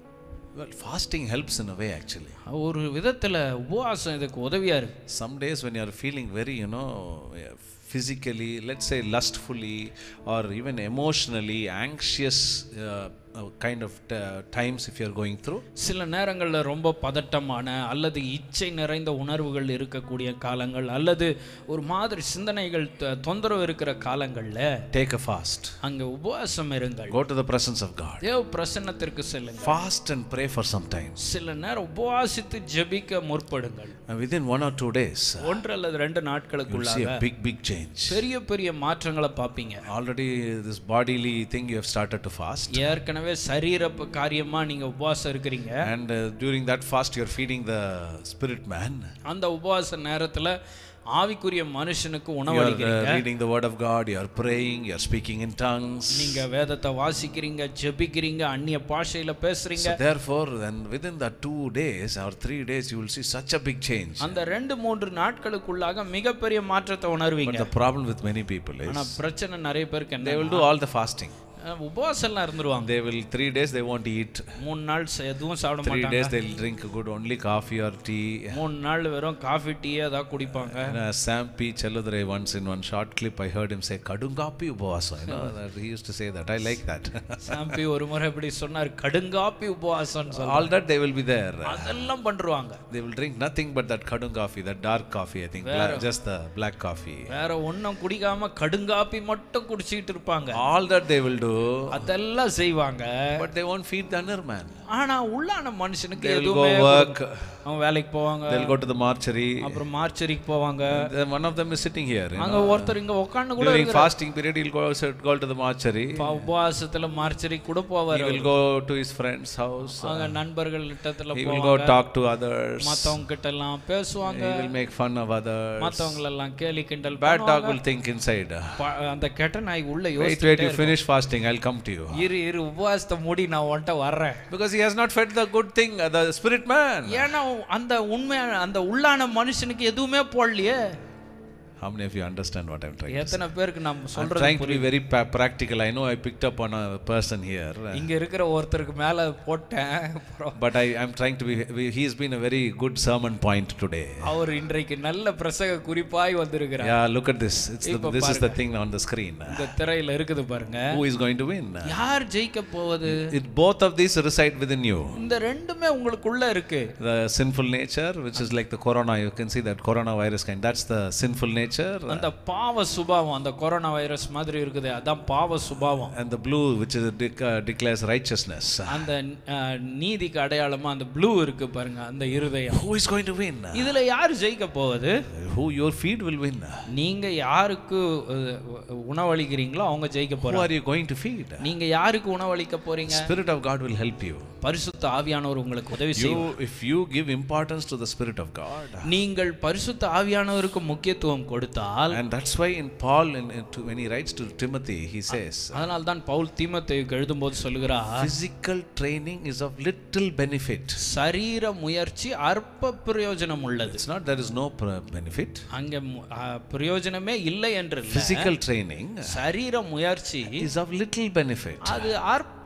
Well, fasting helps in a way actually. ஒரு விதத்துல உபவாசம் இதுக்கு உதவியா இருக்கு Some days when you are feeling very, you know, physically, let's say lustfully, or even emotionally anxious uh, uh, kind of t- times if you are going through, சில நேரங்களில் ரொம்ப பதட்டமான அல்லது இச்சை நிறைந்த உணர்வுகள் இருக்கக்கூடிய காலங்கள் அல்லது ஒரு மாதிரி சிந்தனைகள் த- தொந்தரவு இருக்கிற காலங்களில் take a fast. அங்கே உபவாசம் இருங்கள் Go to the presence of God. தேவ பிரசன்னத்திற்கு செல்லுங்கள் Fast and pray for some time. சில நேரம் உபவாசித்து ஜெபிக்க முற்படுங்கள் And within one or two days, ஒன்று அல்லது ரெண்டு you'll நாட்களுக்குள்ளாக see a big, big change. பெரிய பெரிய மாற்றங்களை பார்ப்பீங்க Already, this bodily thing you have started to fast. ஏற்கனவே சரீர ப- காரியமா நீங்க உபவாசம் இருக்கிறீங்க And uh, during that fast, you're feeding the spirit man. அந்த உபவாச நேரத்துல ஆவிக்குரிய மனுஷனுக்கு You're உணவளிக்கிறீங்க uh, reading the word of God, you're praying, you're speaking in tongues. நீங்க வேதத்தை வாசிக்கிறீங்க ஜெபிக்கிறீங்க அந்நிய பாஷையில பேசுறீங்க So therefore, then within the two days or three days, you will see such a big change. அந்த ரெண்டு மூன்று நாட்களுக்குள்ளாக மிகப்பெரிய மாற்றத்தை But உணர்வீங்க the problem with many people ஆனா is பிரச்சனை நிறைய பேருக்கு they என்ன will do all the fasting. உபவாசம் எல்லாம் இருந்துருவாங்க They will three days they won't eat. மூணு நாள் ச- எதுவும் சாப்பிட Three மாட்டாங்க days they'll drink good only coffee or tea. மூணு நாள் வெறும் காஃபி டீ ஏதாவது குடிப்பாங்க And, uh, Sam P. Chelladure once in one short clip I heard him say Kadungapi Upavasam. You know, that he used to say that. I like that. சாம்பி ஒரு முறை இப்படி சொன்னார் கடுங்காப்பி உபவாசம் சொல்ல all that they will be there. அதெல்லாம் பண்றாங்க They will drink nothing but that kadung coffee, that dark coffee, I think. Black, just the black coffee. வேற ஒண்ணும் குடிக்காம கடுங்காப்பி மட்டும் குடிச்சிட்டு இருப்பாங்க All that they will do, அதெல்லாம் செய்வாங்க but they won't feed the inner man. ஆனா உள்ளான மனுஷனுக்கு They will எதுவுமே go work, அவங்க வேலைக்கு போவாங்க they'll go to the mortuary. அப்புறம் மார்ச்சரிக்கு போவாங்க Then one of them is sitting here. you அங்க know. ஒருத்தர் இங்க உட்காந்து கூட During fasting period, he'll go, sit- go to the mortuary. ப- உபவாசத்துல மார்ச்சரிக்கு கூட He போவாரு will go to his friend's house. அவங்க நண்பர்கள் கிட்டத்துல He will போவாங்க go talk to others. மத்தவங்க கிட்ட எல்லாம் பேசுவாங்க He will make fun of others. மத்தவங்க எல்லாம் கேலி கிண்டல் Bad dog will think inside. ப- அந்த கெட்ட நாய் உள்ள Wait, யோசிச்சு wait, you finish fasting, I'll come to you. இரு இரு உபவாசத்தை மூடி நான் உன்கிட்ட வர்றேன் Because he has not fed the good thing, uh, the spirit man. ஏன்னா அந்த உண்மையான அந்த உள்ளான மனுஷனுக்கு எதுவுமே போடலையே How many of you understand what I'm trying to say? எத்தனை பேருக்கு நம்ம I'm சொல்றது trying to be very pa- practical. I know I picked up on a person here. uh, இங்க இருக்கிற ஒருத்தருக்கு மேல போட்டேன் அப்புறம் But I, I'm trying to be, we- he's been a very good sermon point today. அவர் இன்றைக்கு நல்ல பிரசங்க குறிப்பாய் வந்திருக்கிறார் Yeah, look at this. It's the, this is the thing on the screen. இந்த திரையில இருக்குது பாருங்க Who is going to win? யார் ஜெயிக்க போவது It, both of these reside within you. இந்த ரெண்டுமே உங்களுக்குள்ள இருக்கு The sinful nature, which is like the corona, you can see that coronavirus kind. That's the sinful nature. அந்த பாவ சுபாவம் அந்த கொரோனா வைரஸ் மாதிரி இருக்குது அதான் பாவ சுபாவம் And the blue, which is dec- uh, declares righteousness. அந்த அஹ், நீதிக்கு அடையாளமா அந்த ப்ளூ இருக்கு பாருங்க அந்த இருதயம் Who is going to win? இதுல யார் ஜெயிக்க போவது Who your feed will win. நீங்க யாருக்கு அஹ், உணவளிக்கிறீங்களோ அவங்க ஜெயிக்க Who போறாங்க are you going to feed? நீங்க யாருக்கு உணவளிக்க போறீங்க Spirit of God will help you. பரிசுத்த ஆவியானவர் உங்களுக்கு உதவி செய்யும் You, if you give importance to the Spirit of God, நீங்கள் பரிசுத்த ஆவியானவருக்கு முக்கியத்துவம் கொடுத்தால் and that's why in Paul, in, in- to, when he writes to Timothy, he says, அதனால் தான் பவுல் தீமத்தேயுக்கு எழுதும்போது சொல்லுகிறார் physical training is of little benefit. சரீர முயற்சி அற்ப பிரயோஜனம் உள்ளது It's not there is no pr- benefit. அங்க மு- ஆ, பிரயோஜனமே இல்லை என்று இல்லை Physical training சரீர முயற்சி is of little benefit. அது அற்ப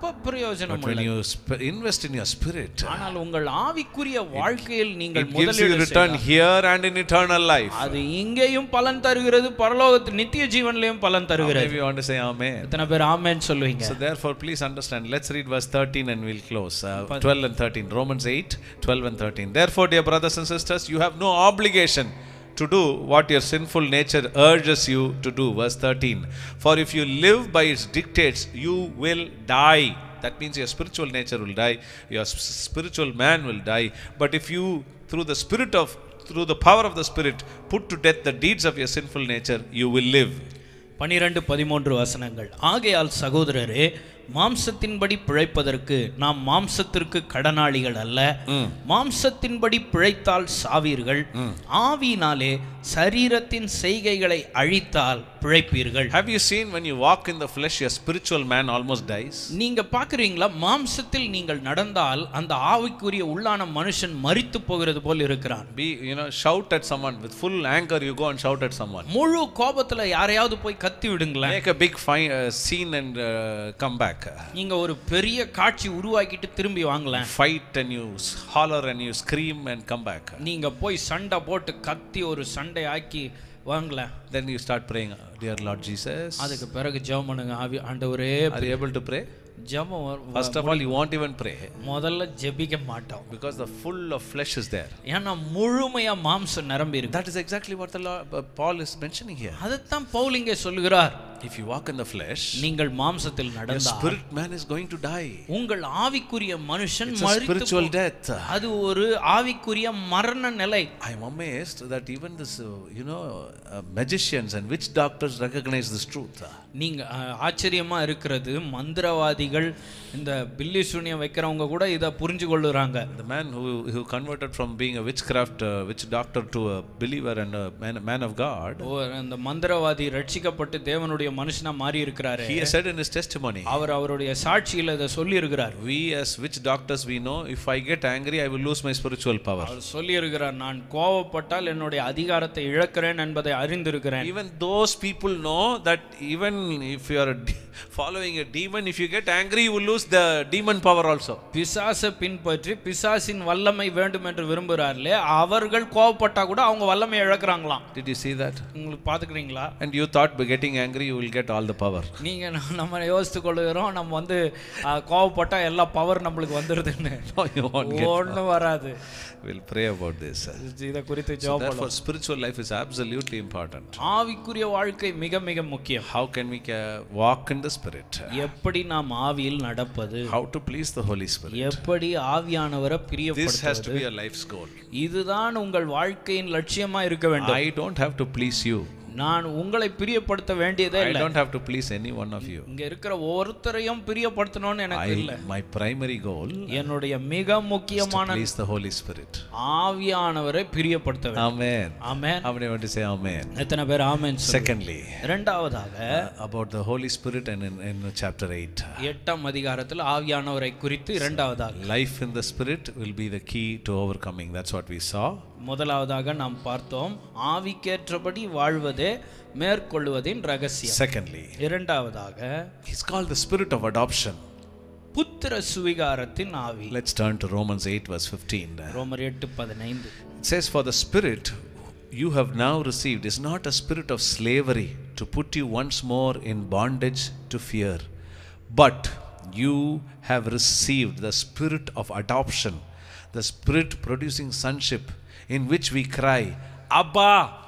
அப்ப பிரயோஜனம் But when you sp- invest in your spirit, ஆனால் உங்கள் ஆவிக்குரிய வாழ்க்கையில் நீங்கள் it gives you முதலீடு return செய்தால் here and in eternal life. அது இங்கேயும் பலன் தருகிறது பரலோகத்தில் நித்திய ஜீவன்லயும் பலன் தருகிறது Maybe you want to say Amen. எத்தனை பேர் ஆமென் சொல்லுவீங்க So therefore, please understand. Let's read verse 13 and we'll close. Uh, 12 and 13. Romans 8, 12 and 13. Therefore, dear brothers and sisters, you have no obligation to do what your sinful nature urges you to do. Verse 13. For if you live by its dictates, you will die. That means your spiritual nature will die, your s- spiritual man will die. But if you, through the spirit of through the power of the spirit put to death the deeds of your sinful nature you will live பனிரெண்டு பதிமூன்று வசனங்கள் ஆகையால் சகோதரரே மாம்சத்தின்படி பிழைப்பதற்கு நாம் மாம்சத்திற்கு கடனாளிகள் அல்ல மாம்சத்தின்படி பிழைத்தால் சாவீர்கள் ஆவியினாலே சரீரத்தின் செய்கைகளை அழித்தால் பிழைப்பீர்கள் Have you seen when you walk in the flesh, your spiritual man almost dies? நீங்க பாக்குறீங்களா மாம்சத்தில் நீங்கள் நடந்தால் அந்த ஆவிக்குரிய உள்ளான மனுஷன் மரித்து போகிறது போல் இருக்கிறான் Be, you know, shout at someone with full anger, you go and shout at someone. முழு கோபத்துல யாரையாவது போய் கத்தி விடுங்களேன் Make a big fi- uh, scene and uh, come back. நீங்க ஒரு பெரிய காட்சி உருவாக்கிட்டு திரும்பி வாங்கலாம் Fight and you s- holler and you scream and come back. நீங்க போய் சண்டை போட்டு கத்தி ஒரு சண்டை ஆக்கி வாங்கலாம் Then you start praying, Dear Lord Jesus. அதுக்கு பிறகு ஜெபம் பண்ணுங்க ஆவி ஆண்டவரே Are you able to pray? ஜெபம் வ- First of all, you won't even pray முதல்ல ஜெபிக்க மாட்டோம் because the full of flesh is there. ஏன்னா முழுமையா மாம்சம் நிரம்பி இருக்கு That is exactly what the Lord, uh, Paul is mentioning here. அதைத்தான் பவுல் இங்கே சொல்லுகிறார் If you walk in the flesh, நீங்கள் மாம்சத்தில் your நடந்தால் spirit man is going to die. உங்கள் ஆவிக்குரிய மனுஷன் It's a மரித்து spiritual போ- death. அது ஒரு ஆவிக்குரிய மரண நிலை I'm amazed that even this, uh, you know, uh, magicians and witch doctors recognize this truth. நீங்க அஹ், ஆச்சரியமா இருக்கிறது மந்திரவாதிகள் இந்த பில்லி சூனியம் வைக்கிறவங்க கூட இதை புரிஞ்சு கொள்ளுறாங்க The man who, who converted from being a witchcraft uh, witch doctor to a believer and a man, man of God, ஓ, அந்த மந்திரவாதி ரட்சிக்கப்பட்டு தேவனுடைய மனுஷனா மாறி இருக்கிறாரு he has said in his testimony, அவர் அவருடைய சாட்சியில இதை சொல்லி இருக்கிறார் We as witch doctors, we know if I get angry, I will lose my spiritual power. அவர் சொல்லி இருக்கிறார் நான் கோவப்பட்டால் என்னுடைய அதிகாரத்தை இழக்கிறேன் என்பதை அறிந்திருக்கிறேன் Even those people know that even if you are a de- following a demon, if you get angry, you will lose the demon power also. பிசாசை பின்பற்றி பிசாசின் வல்லமை வேண்டும் என்று விரும்புகிறார்களே அவர்கள் கோவப்பட்டா கூட அவங்க வல்லமை இழக்கிறாங்களாம் Did you see that? உங்களுக்கு பாத்துக்கிறீங்களா And you thought by getting angry, you will get all the power. நீங்க ந- நம்ம யோசித்து கொள்ளுகிறோம் நம்ம வந்து அஹ், கோவப்பட்டா எல்லா பவர் நம்மளுக்கு வந்துடுதுன்னு No, you won't get. ஒன்றும் வராது We'll pray about this. இதை குறித்து So ஜோம் therefore, spiritual life is absolutely important. ஆவிக்குரிய வாழ்க்கை மிக மிக முக்கியம் How can we ca- walk in the Spirit? எப்படி நாம் ஆவியில் நடப்பது How to please the Holy Spirit? எப்படி ஆவியானவரை This has பிரியப்படுத்துவது to be a life's goal. இதுதான் உங்கள் வாழ்க்கையின் லட்சியமா இருக்க வேண்டும் I don't have to please you. நான் உங்களை பிரியப்படுத்த வேண்டியதே I இல்லை don't have to please any one of you. இங்க இருக்கிற ஒருத்தரையும் பிரியப்படுத்தணும்னு எனக்கு I, இல்லை my primary goal என்னுடைய மிக is to முக்கியமான please the Holy Spirit. ஆவியானவரை பிரியப்படுத்த வேண்டும் Amen. Amen How many want to say Amen? எத்தனை பேர் ஆமென் சொல்லுங்க. Secondly, இரண்டாவதாக about the Holy Spirit and in, in chapter 8. எட்டாம் அதிகாரத்தில் ஆவியானவரை குறித்து இரண்டாவதாக Life in the Spirit will be the key to overcoming. That's what we saw. முதலாவதாக நாம் பார்த்தோம் ஆவிக்கேற்றபடி வாழ்வதே மேற்கொள்வதின் ரகசியம் Secondly, இரண்டாவதாக He's called the Spirit of adoption. புத்திர சுவிகாரத்தின் ஆவி Let's turn to Romans 8, verse 15. ரோமர் எட்டு பதினைந்து It says, For the Spirit you have now received is not a spirit of slavery to put you once more in bondage to fear, but you have received the Spirit of adoption, the Spirit producing sonship, in which we cry, Abba,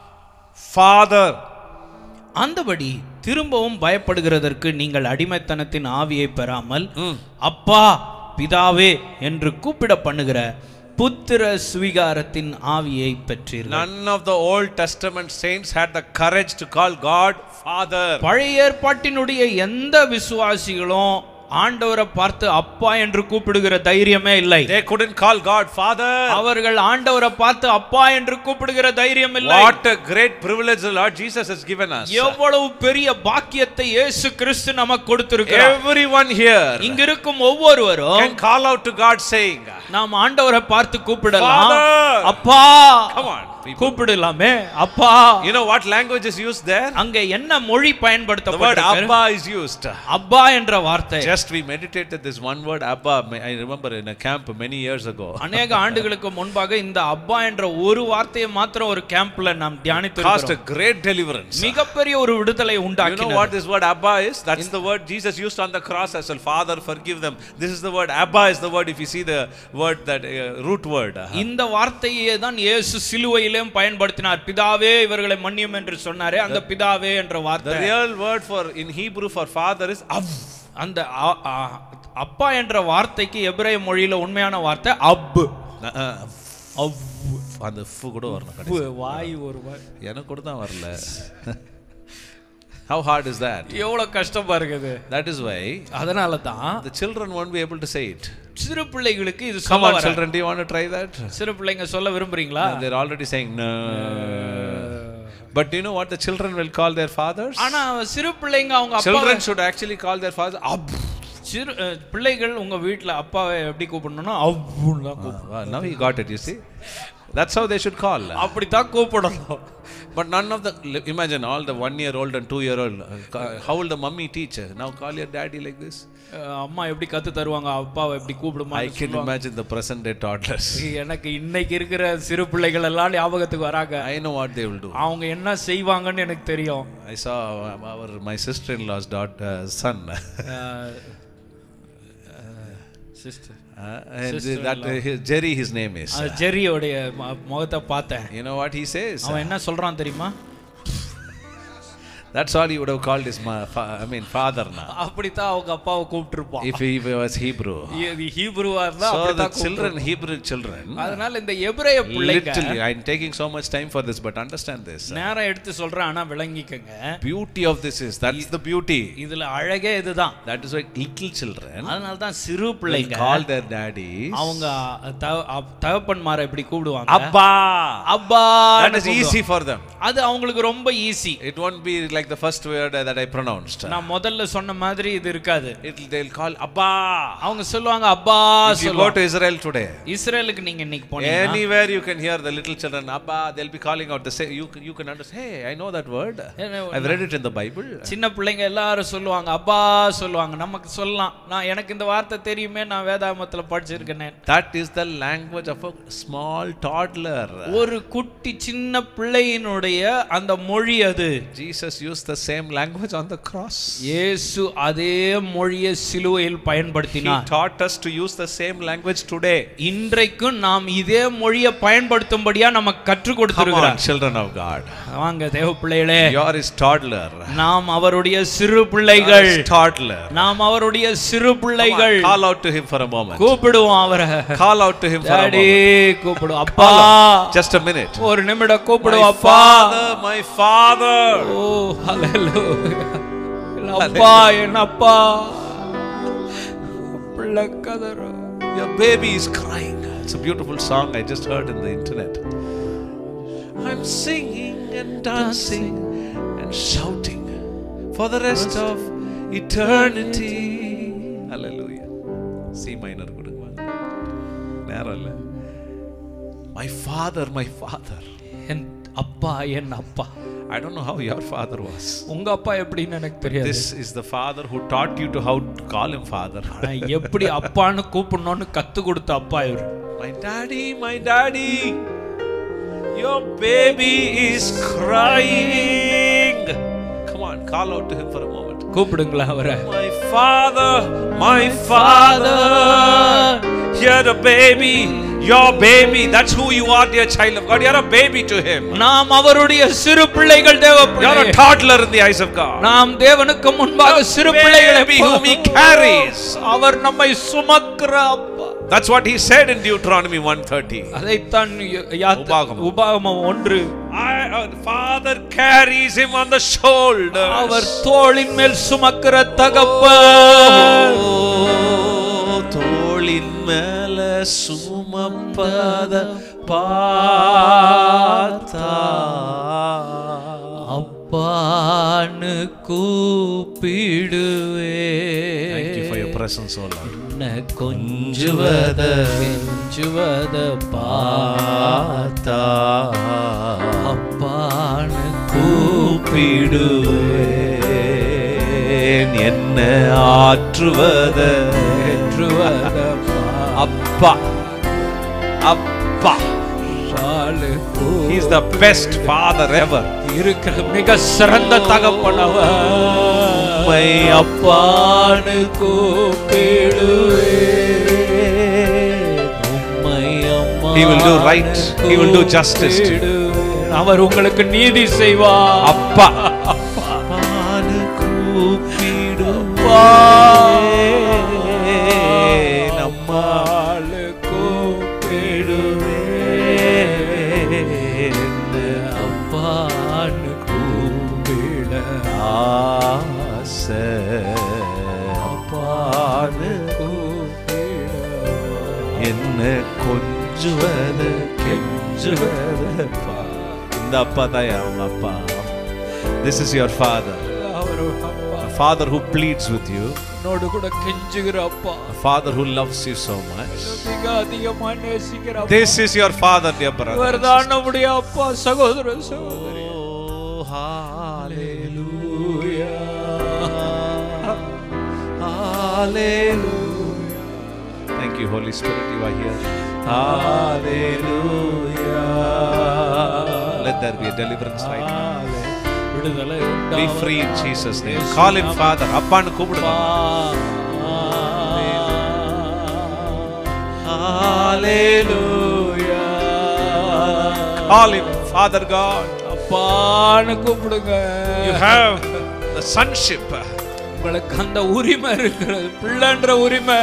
Father. அந்தபடி திரும்பவும் பயப்படுகிறதற்கு நீங்கள் அடிமைத்தனத்தின் ஆவியை பெறாமல் அப்பா பிதாவே என்று கூப்பிட பண்ணுகிற புத்திர சுவிகாரத்தின் ஆவியை பெற்றீர்கள் None of the Old Testament saints had the courage to call God Father. பழைய ஏற்பாட்டினுடைய எந்த விசுவாசிகளும் ஆண்டவரை பார்த்து அப்பா என்று கூப்பிடுகிற தைரியமே இல்லை They couldn't call God Father. அவர்கள் ஆண்டவரை பார்த்து அப்பா என்று கூப்பிடுகிற தைரியம் இல்லை What a great privilege the Lord Jesus has given us. எவ்வளவு பெரிய பாக்கியத்தை இயேசு கிறிஸ்து நமக்கு கொடுத்திருக்கிறார் Everyone here இங்க இருக்கும் ஒவ்வொருவரும் can call out to God saying, நாம் ஆண்டவரை பார்த்து கூப்பிடலாம் Father. அப்பா Come on. people. கூப்பிடலாமே அப்பா You know what language is used there? அங்க என்ன மொழி The word பயன்படுத்தப்பட்டிருக்கு Abba is used. அப்பா என்ற வார்த்தை Just we meditated this one word Abba. I remember in a camp many years ago. அநேக ஆண்டுகளுக்கு முன்பாக இந்த அப்பா என்ற ஒரு வார்த்தையை மாத்திரம் ஒரு கேம்ப்ல நாம் தியானித்து Caused a great deliverance. மிகப்பெரிய ஒரு விடுதலை You know உண்டாக்கினது what this word Abba is? That's the word Jesus used on the cross as well. Father, forgive them. This is the word Abba is the word. If you see the word that uh, root word. இந்த வார்த்தையே தான் இயேசு சிலுவையிலும் பயன்படுத்தினார் பிதாவே இவர்களை மன்னியும் என்று சொன்னாரே அந்த பிதாவே என்ற The வார்த்தை real word for in Hebrew for father is Av. அந்த அ- அ- அப்பா என்ற வார்த்தைக்கு எபிரேய மொழியில உண்மையான வார்த்தை அப் Uh, அவ் அந்த ஃபு கூட வரணும் கடைசி. வாய் ஒரு வாய் எனக்கு கூட தான் வரல How hard is that? எவ்வளவு கஷ்டமா இருக்குது That is why அதனால தான் the children won't be able to say it. சிறு பிள்ளைகளுக்கு இது Come சொல்ல on, வராது. children, do you want to try that? சிறு பிள்ளைங்க சொல்ல விரும்புறீங்களா They're already saying no. But do you know what the children will call their fathers? ஆனா சிறு பிள்ளைங்க அவங்க அப்பா Children should actually call their fathers Ab. சிறு அஹ், பிள்ளைகள் உங்க வீட்ல அப்பாவை எப்படி கூப்பிடணும்னா அவ்வுன்னு தான் கூப்பிடணும் Wow, now you got it, you see? That's how they should call. அப்படித்தான் கூப்பிடணும் But none of the, imagine all the one year old and two year old, how will the mummy teach? Now call your daddy like this? அஹ், அம்மா எப்படி கத்து தருவாங்க அப்பாவை எப்படி கூப்பிடுமா I can imagine the present day toddlers. எனக்கு இன்னைக்கு இருக்கிற சிறு பிள்ளைகள் எல்லாம் ஞாபகத்துக்கு வராங்க I know what they will do. அவங்க என்ன செய்வாங்கன்னு எனக்கு தெரியும் I saw our my sister-in-law's daughter, uh, son, sister uh, and that uh, his, Jerry, his name is. ஜெரியோடைய ம- முகத்தை பார்த்தேன் You know what he says? அவன் என்ன சொல்றான் தெரியுமா That's all he would have called his, ma- fa- I mean, father now. அப்படித்தான் அவங்க அப்பாவை கூப்பிட்டுருப்பான் If he was Hebrew. இது ஹீப்ருவா இருந்தா So the அப்படித்தான் children, Hebrew children, அதனால இந்த எபிரேய பிள்ளைங்க literally, I'm taking so much time for this, but understand this. நேரம் எடுத்து சொல்றேன் ஆனா விளங்கிக்கங்க Beauty of this is, that's the beauty. இதுல அழகே இதுதான் That is why little children அதனால தான் சிறு will பிள்ளைங்க call their daddies அவங்க தக- அப்- தகப்பன்மாரை இப்படி கூப்பிடுவாங்க Abba. அப்பா That is easy for them. அது அவங்களுக்கு ரொம்ப easy It won't be like the first word that I pronounced. நான் முதல்ல சொன்ன மாதிரி இது இருக்காது It, they'll call Abba. அவங்க சொல்லுவாங்க அப்பா If you go சொல்லுவாங்க to Israel today, இஸ்ரேலுக்கு நீங்க இன்னைக்கு போனீங்க anywhere you can hear the little children, Abba, they'll be calling out the same. You, can- you can understand, hey, I know that word. I've read it in the Bible. சின்ன பிள்ளைங்க எல்லாரும் சொல்லுவாங்க அப்பா சொல்லுவாங்க நமக்கு சொல்லலாம் நான் எனக்கு இந்த வார்த்தை தெரியுமே நான் வேதாகமத்துல படிச்சிருக்கேனே That is the language of a small toddler. ஒரு குட்டி சின்ன பிள்ளையினுடைய அந்த மொழி அது Jesus used the same language on the cross. இயேசு அதே மொழியை சிலுவையில் He பயன்படுத்தினார் taught us to use the same language today. இன்றைக்கும் நாம் இதே மொழியை பயன்படுத்தும்படியா நமக்கு கற்றுக் Come on, கொடுத்திருக்கிறார் children of God. வாங்க தேவ பிள்ளைகளே Your is toddler. நாம் அவருடைய சிறு பிள்ளைகள் Your is toddler. நாம் அவருடைய சிறு Come பிள்ளைகள் on, call out to him for a moment. கூப்பிடுவோம் அவரை Call out to him for a daddy moment. கூப்பிடுவோம் அப்பா Just a minute. ஒரு நிமிடம் My கூப்பிடுவோம் அப்பா father, my father. ஓ ஹalleluya என் அப்பா என் அப்பா பிள்ளை கதறு Your baby is crying. It's a beautiful song I just heard in the internet. I'm singing and dancing and shouting for the rest of eternity. Hallelujah. C minor கொடுங்க நேரம் இல்லை My father, my father. என் அப்பா என் அப்பா I don't know how your father was. உங்க அப்பா எப்படின்னு எனக்கு தெரியாது This is the father who taught you to how to call him father. ஆனா எப்படி அப்பான்னு கூப்பிடணும்னு கத்து கொடுத்த அப்பா இவரு My daddy, my daddy, your baby is crying. Come on, call out to him for a moment. கூப்பிடுங்களா அவரை My father, my father, you're the baby, your baby. That's who you are, dear child of God. You're a baby to him. நாம் அவருடைய சிறு பிள்ளைகள் தேவ You're a பிள்ளைகள். toddler in the eyes of God. நாம் தேவனுக்கு முன்பாக சிறு பிள்ளைகளை Baby whom he carries. அவர் நம்மை சுமக்கிற அப்பா That's what he said in Deuteronomy 130. அதைத்தான் யா- உபாகமம். உபாகமம் ஒன்று I, uh, father carries him on the shoulders. அவர் தோளின் மேல் சுமக்கிற தகப்பன் ஓ, தோளின் மேல சுமப்பத பார்த்தா அப்பான்னு கூப்பிடுவே Thank you for your presence, O Lord. உன்னை கொஞ்சுவத கெஞ்சுவத பார்த்தா அப்பான்னு கூப்பிடுவேன் என்ன ஆற்றுவத கூற்றுவத அப்பா அப்பா Balu He's the best father ever. இருக்கிற மிக சிறந்த தகப்பனவர் உம்மை அப்பான்னு கூப்பிடுவேன் உம்மை அம்மா He will do right. He will do justice to you. அவர் உங்களுக்கு நீதி செய்வார் அப்பா அப்பான்னு கூப்பிடுவேன் அம்மா அப்பான்னு கூப்பிட ஆசை அப்பான்னு என்ன கொஞ்சுவத கெஞ்சுவத பா. இந்த அப்பா தான் அவங்க அப்பா திஸ் இஸ் யுவர் ஃபாதர் அவர் அப்பா father who pleads with you என்னோடு கூட கெஞ்சுகிற அப்பா father who loves you so much மிக அதிகமா நேசிக்கிற அப்பா. this is your father dear brother இவர்தான் நம்முடைய அப்பா சகோதர சகோதரி oh hallelujah hallelujah thank you holy spirit you are here hallelujah let there be a deliverance right now விடுதலை be உண்டாவதாக. free in jesus name call him father அப்பான்னு கூப்பிடுங்க hallelujah call him father god அப்பான்னு கூப்பிடுங்க you have the sonship உங்களுக்கு அந்த உரிமை இருக்கிறது பிள்ளைன்ற உரிமை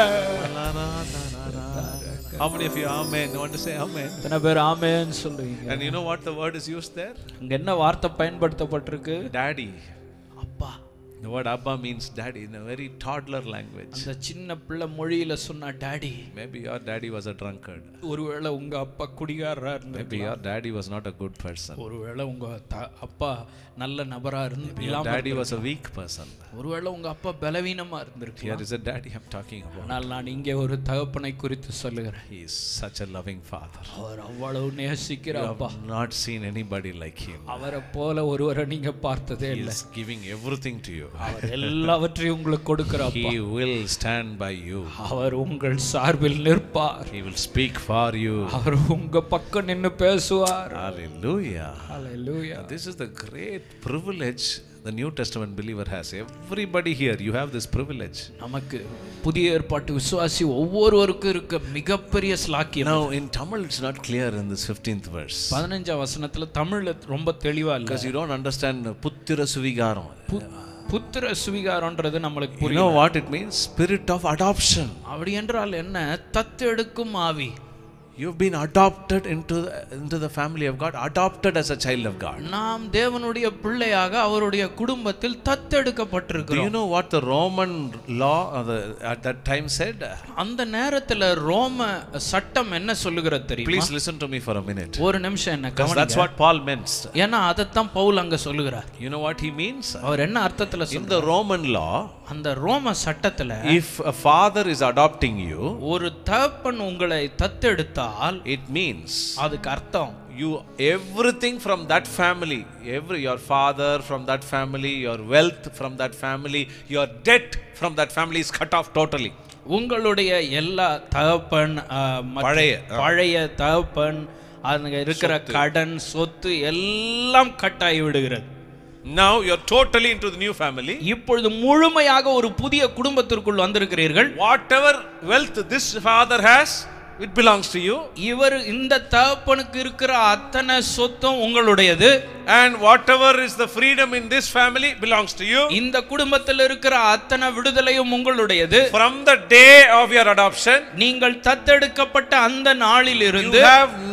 How many of you amen? You want to say amen? எத்தனை பேர் ஆமேன்னு சொல்றீங்க And you know what the word is used there? இங்க என்ன வார்த்தை பயன்படுத்தப்பட்டிருக்கு Daddy. அப்பா The word Abba means daddy in a very toddler language. அந்த சின்ன பிள்ளை மொழியில சொன்னா daddy Maybe your daddy was a drunkard. ஒருவேளை உங்க அப்பா குடிகாரரா இருந்து Maybe your daddy was not a good person. ஒருவேளை உங்க த- அப்பா நல்ல நபரா இருந்து Your இல்லாம daddy was a weak person. ஒருவேளை உங்க அப்பா பலவீனமா இருந்திருக்கு Here is a daddy I'm talking about. ஆனால் நான் இங்கே ஒரு தகப்பனை குறித்து சொல்லுகிறேன் He is such a loving father. அவர் அவ்வளவு நேசிக்கிற You அப்பா have not seen anybody like him. அவரை போல ஒருவரை நீங்க பார்த்ததே He இல்லை is giving everything to you. அவர் எல்லாவற்றையும் உங்களுக்கு கொடுக்கிற அப்பா He will stand by you. அவர் உங்கள் சார்பில் நிற்பார் He will speak for you. அவர் உங்க பக்கம் நின்னு பேசுவார் Hallelujah. Hallelujah. This is the great privilege the New Testament believer has. Everybody here, you have this privilege. நமக்கு புதிய ஏற்பாட்டு விசுவாசி ஒவ்வொருவருக்கும் இருக்க மிகப்பெரிய ஸ்லாக்கியம் Now, in Tamil, it's not clear in this 15th verse. பதினஞ்சாம் வசனத்துல தமிழ்ல ரொம்ப தெளிவா இல்ல Because you don't understand Puttira Suvigaram. பு- புத்திர சுவிகாரம்ன்றது நம்மளுக்கு You புரியும் know what it means? Spirit of adoption. அப்படி என்றால் என்ன தத்தெடுக்கும் ஆவி You've been adopted into the, into the family of God, adopted as a child of God. நாம் தேவனுடைய பிள்ளையாக அவருடைய குடும்பத்தில் Do தத்தெடுக்கப்பட்டிருக்கிறோம் you know what the Roman law uh, the, at that time said? அந்த நேரத்துல ரோம சட்டம் என்ன சொல்லுகிறது தெரியுமா Please listen to me for a minute. ஒரு நிமிஷம் என்ன Because that's கவனிங்க what Paul meant. ஏன்னா அதைத்தான் பவுல் அங்க சொல்லுகிறார் You know what he means? அவர் என்ன அர்த்தத்துல In சொல்ற the Roman law, அந்த ரோம சட்டத்துல if a father is adopting you, ஒரு தகப்பன் உங்களை தத்தெடுத்தால் it means அதுக்கு அர்த்தம் you everything from that family, every your father from that family, your wealth from that family, your debt from that family is cut off totally. உங்களுடைய எல்லா தகப்பன் ஆ, மற்ற- பழைய, ஆ. பழைய தகப்பன் அங்க இருக்கிற கடன் சொத்து எல்லாம் கட்டாகி விடுகிறது Now you're totally into the new family. இப்பொழுது முழுமையாக ஒரு புதிய குடும்பத்திற்குள் வந்திருக்கிறீர்கள் Whatever wealth this father has, it belongs to you. இவர் இந்த தகப்பனுக்கு இருக்கிற அத்தனை சொத்தும் உங்களுடையது And whatever is the freedom in this family belongs to you. இந்த குடும்பத்தில் இருக்கிற அத்தனை விடுதலையும் உங்களுடையது From the day of your adoption, நீங்கள் தத்தெடுக்கப்பட்ட அந்த நாளில் you இருந்து have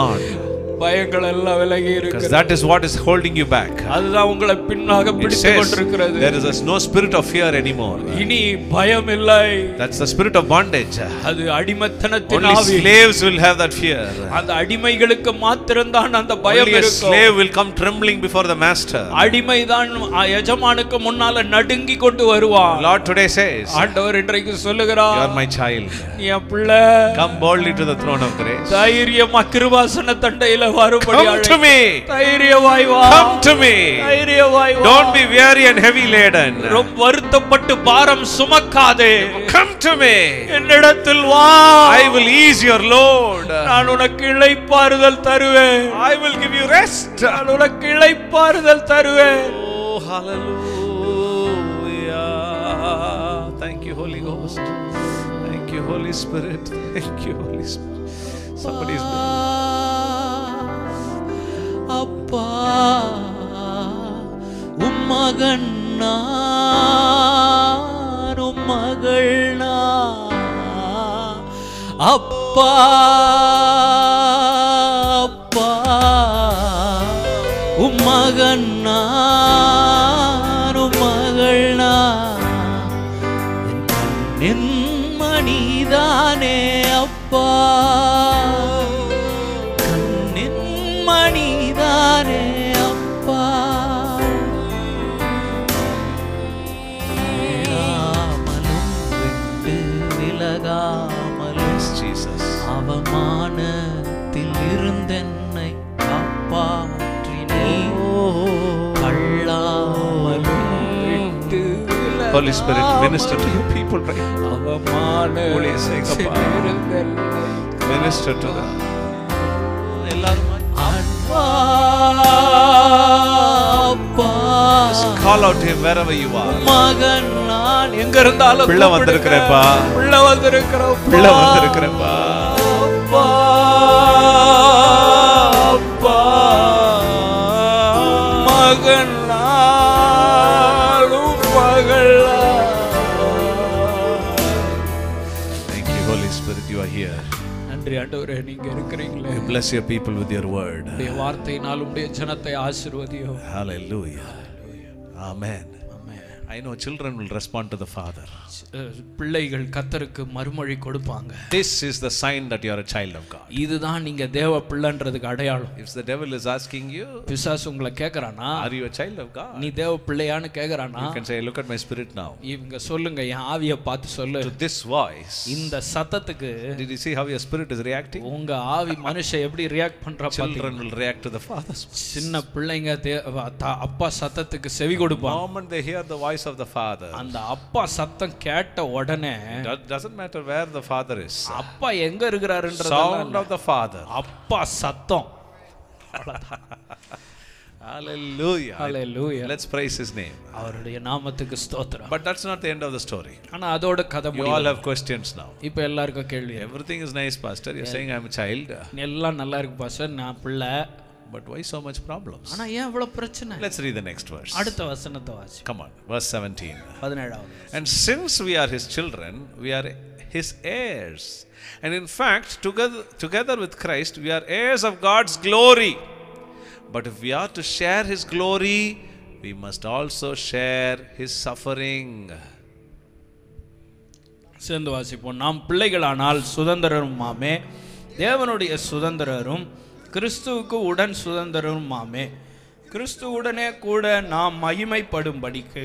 gone. பயங்கள் எல்லாம் விலகி Because இருக்கு that is what is holding you back. அதுதான் உங்களை பின்னாக It பிடித்து says கொண்டிருக்கிறது there is no spirit of fear anymore. இனி பயம் இல்லை That's the spirit of bondage. அது அடிமத்தனத்தின் Only ஆவி slaves will have that fear. அந்த அடிமைகளுக்கு மாத்திரம்தான் அந்த பயம் Only a இருக்கும் slave will come trembling before the master. அடிமைதான் அ- எஜமானுக்கு முன்னால நடுங்கி கொண்டு வருவான் Lord today says, ஆண்டவர் இன்றைக்கு You சொல்லுகிறார் are my child. நீ என் பிள்ளை Come boldly to the throne of grace. தைரியமா கிருபாசன தண்டையில வரும்படி Come அழை. to me. தைரியமாய் வா Come to me. தைரியமாய் வா Don't be weary and heavy laden. ரொம்ப வருத்தப்பட்டு பாரம் சுமக்காதே Come to me. என்னிடத்தில் வா I will ease your load. நான் உனக்கு இளைப்பாறுதல் தருவேன் I will give you rest. நான் உனக்கு இளைப்பாறுதல் தருவேன் Oh, hallelujah. Thank you, Holy Ghost. Thank you, Holy Spirit. Thank you, Holy Spirit. Somebody is அப்பா உம்மகன் நான் அப்பா அப்பா உம்மகன் நான் உம்மகள் நான் என் கண்ணின் மணிதானே அப்பா கண்ணின் மணிதானே அப்பா விலகாமலும் விட்டு விலகாமலும் Jesus. அவமானத்தில் இருந்தென்னை காப்பாற்றினே கள்ளாமலும் விட்டு Holy Spirit, minister to your people right now. ஊழிய செய்யுங்கப்பா. Minister to them. எல்லாரும் அப்பா அப்பா Call out him wherever you are. மகன் நான் எங்க இருந்தாலும் பிள்ளை வந்திருக்கிறேன்ப்பா. பிள்ளை வந்திருக்கிறோம் பிள்ளை வந்திருக்கிறேன்ப்பா. அப்பா அப்பா மகன் நாளும் பகலா Thank you, Holy Spirit, you are here. நன்றி ஆண்டவரே நீங்க இருக்கிறீங்களே You bless your people with your word. உடைய வார்த்தையினால் உடைய ஜனத்தை ஆசீர்வதியோ Hallelujah. Amen. I know children will respond to the Father. அஹ் பிள்ளைகள் கத்தருக்கு மறுமொழி கொடுப்பாங்க This is the sign that you are a child of God. இதுதான் நீங்க தேவ பிள்ளைன்றதுக்கு அடையாளம் If the devil is asking you, பிசாசு உங்களை கேக்குறானா Are you a child of God? நீ தேவ பிள்ளையான்னு கேக்குறானா You can say, Look at my spirit now. இவங்க சொல்லுங்க என் ஆவிய பார்த்து சொல்லு To this voice, இந்த சத்தத்துக்கு did you see how your spirit is reacting? உங்க ஆவி மனுஷன் எப்படி ரியாக்ட் பண்றா பாத்தீங்களா? Children will react to the Father's voice. சின்ன பிள்ளைங்க தே- த- அப்பா சத்தத்துக்கு செவி The கொடுப்பாங்க moment they hear the voice of the Father, அந்த அப்பா சத்தம் கேட்ட உடனே it doesn't matter where the Father is. அப்பா எங்க இருக்கிறாருன்றது Sound of the Father. அப்பா சத்தம் Hallelujah. Hallelujah. Let's praise His name. அவருடைய நாமத்துக்கு ஸ்தோத்திரம் But that's not the end of the story. ஆனா அதோட கதை You முடியல all have questions now. இப்ப எல்லாருக்கும் கேள்வி Everything is nice, Pastor. You're saying I'm a child. எல்லாம் நல்லா இருக்கு பாஸ்டர் நான் பிள்ளை But why so much problems? ஆனா ஏன் இவ்வளவு பிரச்சனை Let's read the next verse. அடுத்த வசனத்தை வாசி Come on, verse 17. பதினேழாவது And since we are his children, we are his heirs. And in fact, together, together with Christ, we are heirs of God's glory. But if we are to share his glory, we must also share his suffering. சேர்ந்து வாசிப்போம் நாம் பிள்ளைகளானால் சுதந்திரருமாமே தேவனுடைய சுதந்திரரும் கிறிஸ்துவுக்கு உடன் சுதந்திரருமாமே கிறிஸ்துவுடனே கூட நாம் மகிமைப்படும்படிக்கு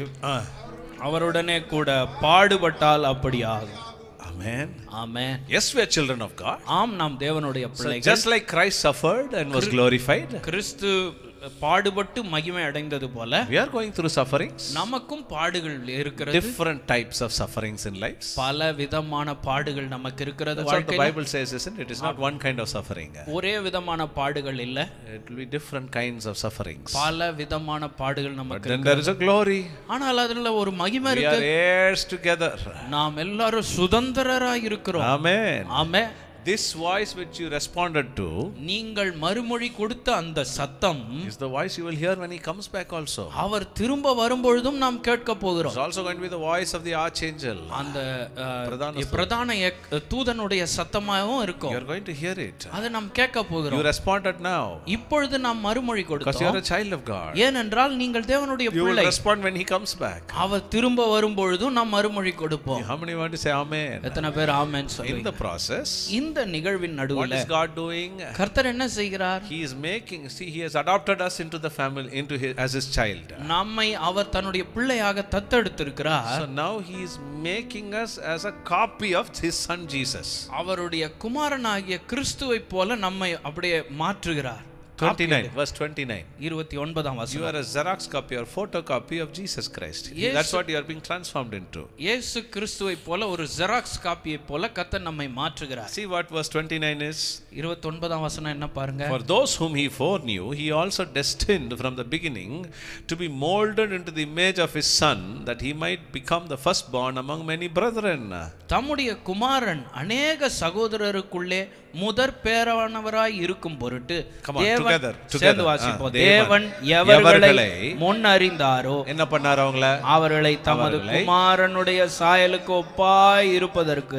அவருடனே கூட பாடுபட்டால் அப்படி ஆகும் Amen. ஆமே Yes, we are children of God. ஆம் நாம் தேவனுடைய So பிள்ளைகள் just like Christ suffered and was glorified, கிறிஸ்து பாடுபட்டு மகிமை அடைந்தது போல we are going through sufferings. நமக்கும் பாடுகள் இருக்கிறது Different types of sufferings in life. பல விதமான பாடுகள் நமக்கு இருக்கிறது That's what the வாழ்க்கையில Bible says, isn't it? It is not one kind of suffering. ஒரே விதமான பாடுகள் இல்ல It will be different kinds of sufferings. பல விதமான பாடுகள் நமக்கு Then there is a glory. ஆனால் அதுல ஒரு மகிமை We இருக்கு are heirs together. நாம் எல்லாரும் சுதந்திரராய் இருக்கிறோம் Amen. ஆமே This voice which you responded to நீங்கள் மறுமொழி கொடுத்த அந்த சத்தம் is the voice you will hear when he comes back also. அவர் திரும்ப வரும்பொழுதும் நாம் கேட்க It's போகிறோம் also going to be the voice of the archangel. அந்த அஹ், பிரதான பிரதான எக்- தூதனுடைய சத்தமாகவும் You இருக்கும் are going to hear it. அதை நாம் கேட்க You போகிறோம் responded now இப்பொழுது நாம் மறுமொழி because you கொடுத்தோம் are a child of God. ஏனென்றால் நீங்கள் தேவனுடைய You will பிள்ளை respond when he comes back. அவர் திரும்ப வரும்பொழுதும் நாம் மறுமொழி கொடுப்போம் How many want to say Amen? எத்தனை பேர் ஆமென் In சொல்லுங்க the process, இந்த நிகழ்வின் what நடுவுல is God doing? கர்த்தர் என்ன செய்கிறார் He is making, see, He has adopted us into the family, into his, as His child. நம்மை அவர் தன்னுடைய பிள்ளையாக தத்தெடுத்திருக்கிறார் So now He is making us as a copy of His Son Jesus. அவருடைய குமாரனாகிய கிறிஸ்துவை போல நம்மை அப்படியே மாற்றுகிறார் 29, verse 29. இருபத்தி ஒன்பதாம் You வசனம் are a Xerox copy or photocopy of Jesus Christ. That's what you are being transformed into. இயேசு கிறிஸ்துவை போல ஒரு ஜெராக்ஸ் காப்பியை போல கர்த்தர் நம்மை மாற்றுகிறார் See what verse 29 is? இருபத்தி ஒன்பதாம் வசனம் என்ன பாருங்க For those whom He foreknew, He also destined from the beginning to be molded into the image of His Son, that He might become the firstborn among many brethren. தம்முடைய குமாரன் அநேக சகோதரருக்குள்ளே முதற் பேரானவராய் இருக்கும் பொருட்டு Come on, தேவன் together, together. சேர்ந்து ஆ, வாசிப்போம் தேவன் தேவன் எவர்களை எவர்களை முன் அறிந்தாரோ என்ன பண்ணார் அவங்கள அவர்களை தமது அவர்களை குமாரனுடைய சாயலுக்கு ஒப்பாய் இருப்பதற்கு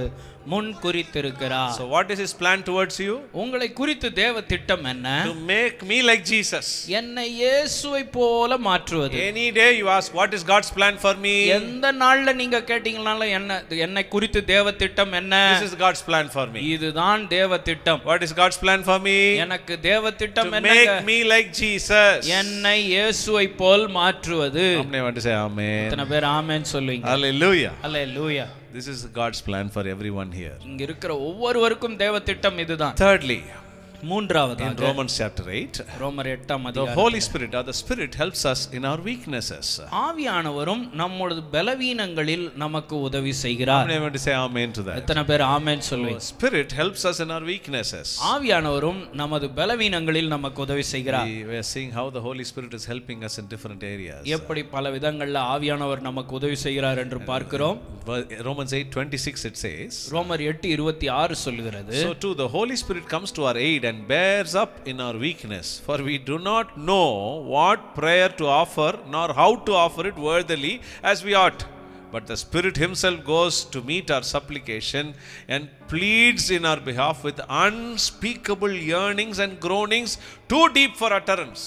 முன் குறித்திருக்கிறார் So, what is His plan towards you? உங்களை குறித்து தேவ திட்டம் என்ன To make me like Jesus. என்னை இயேசுவை போல மாற்றுவது Any day you ask, What is God's plan for me? எந்த நாள்ல நீங்க கேட்டீங்கனாலும் என்ன என்னை குறித்து தேவ திட்டம் என்ன This is God's plan for me. இதுதான் தேவ திட்டம் What is God's plan for me? எனக்கு தேவ திட்டம் To என்னங்க make me like Jesus. என்னை இயேசுவை போல் மாற்றுவது How many want to say Amen? எத்தனை பேர் ஆமென் சொல்லுவீங்க Hallelujah. Hallelujah This is God's plan for everyone here. இங்க இருக்கிற ஒவ்வொருவருக்கும் தேவ திட்டம் இதுதான் Thirdly, in மூன்றாவதாக Romans chapter 8, ரோமர் எட்டாம் the அதிகாரம் Holy Spirit or the Spirit helps us in our weaknesses. ஆவியானவரும் நம்மளது பலவீனங்களில் நமக்கு உதவி How செய்கிறார் many want to say Amen to that? எத்தனை பேர் ஆமென் சொல்லுவீங்க Spirit helps us in our weaknesses. ஆவியானவரும் நமது பலவீனங்களில் நமக்கு உதவி செய்கிறார் We were seeing how the Holy Spirit is helping us in different areas. எப்படி பல விதங்கள்ல ஆவியானவர் நமக்கு உதவி செய்கிறார் என்று பார்க்கிறோம் But Romans 8 26 it says, ரோமர் எட்டு இருபத்தி ஆறு சொல்லுகிறது So too the Holy Spirit comes to our aid and bears up in our weakness. For we do not know what prayer to offer, nor how to offer it worthily as we ought. But the Spirit Himself goes to meet our supplication and pleads in our behalf with unspeakable yearnings and groanings too deep for utterance.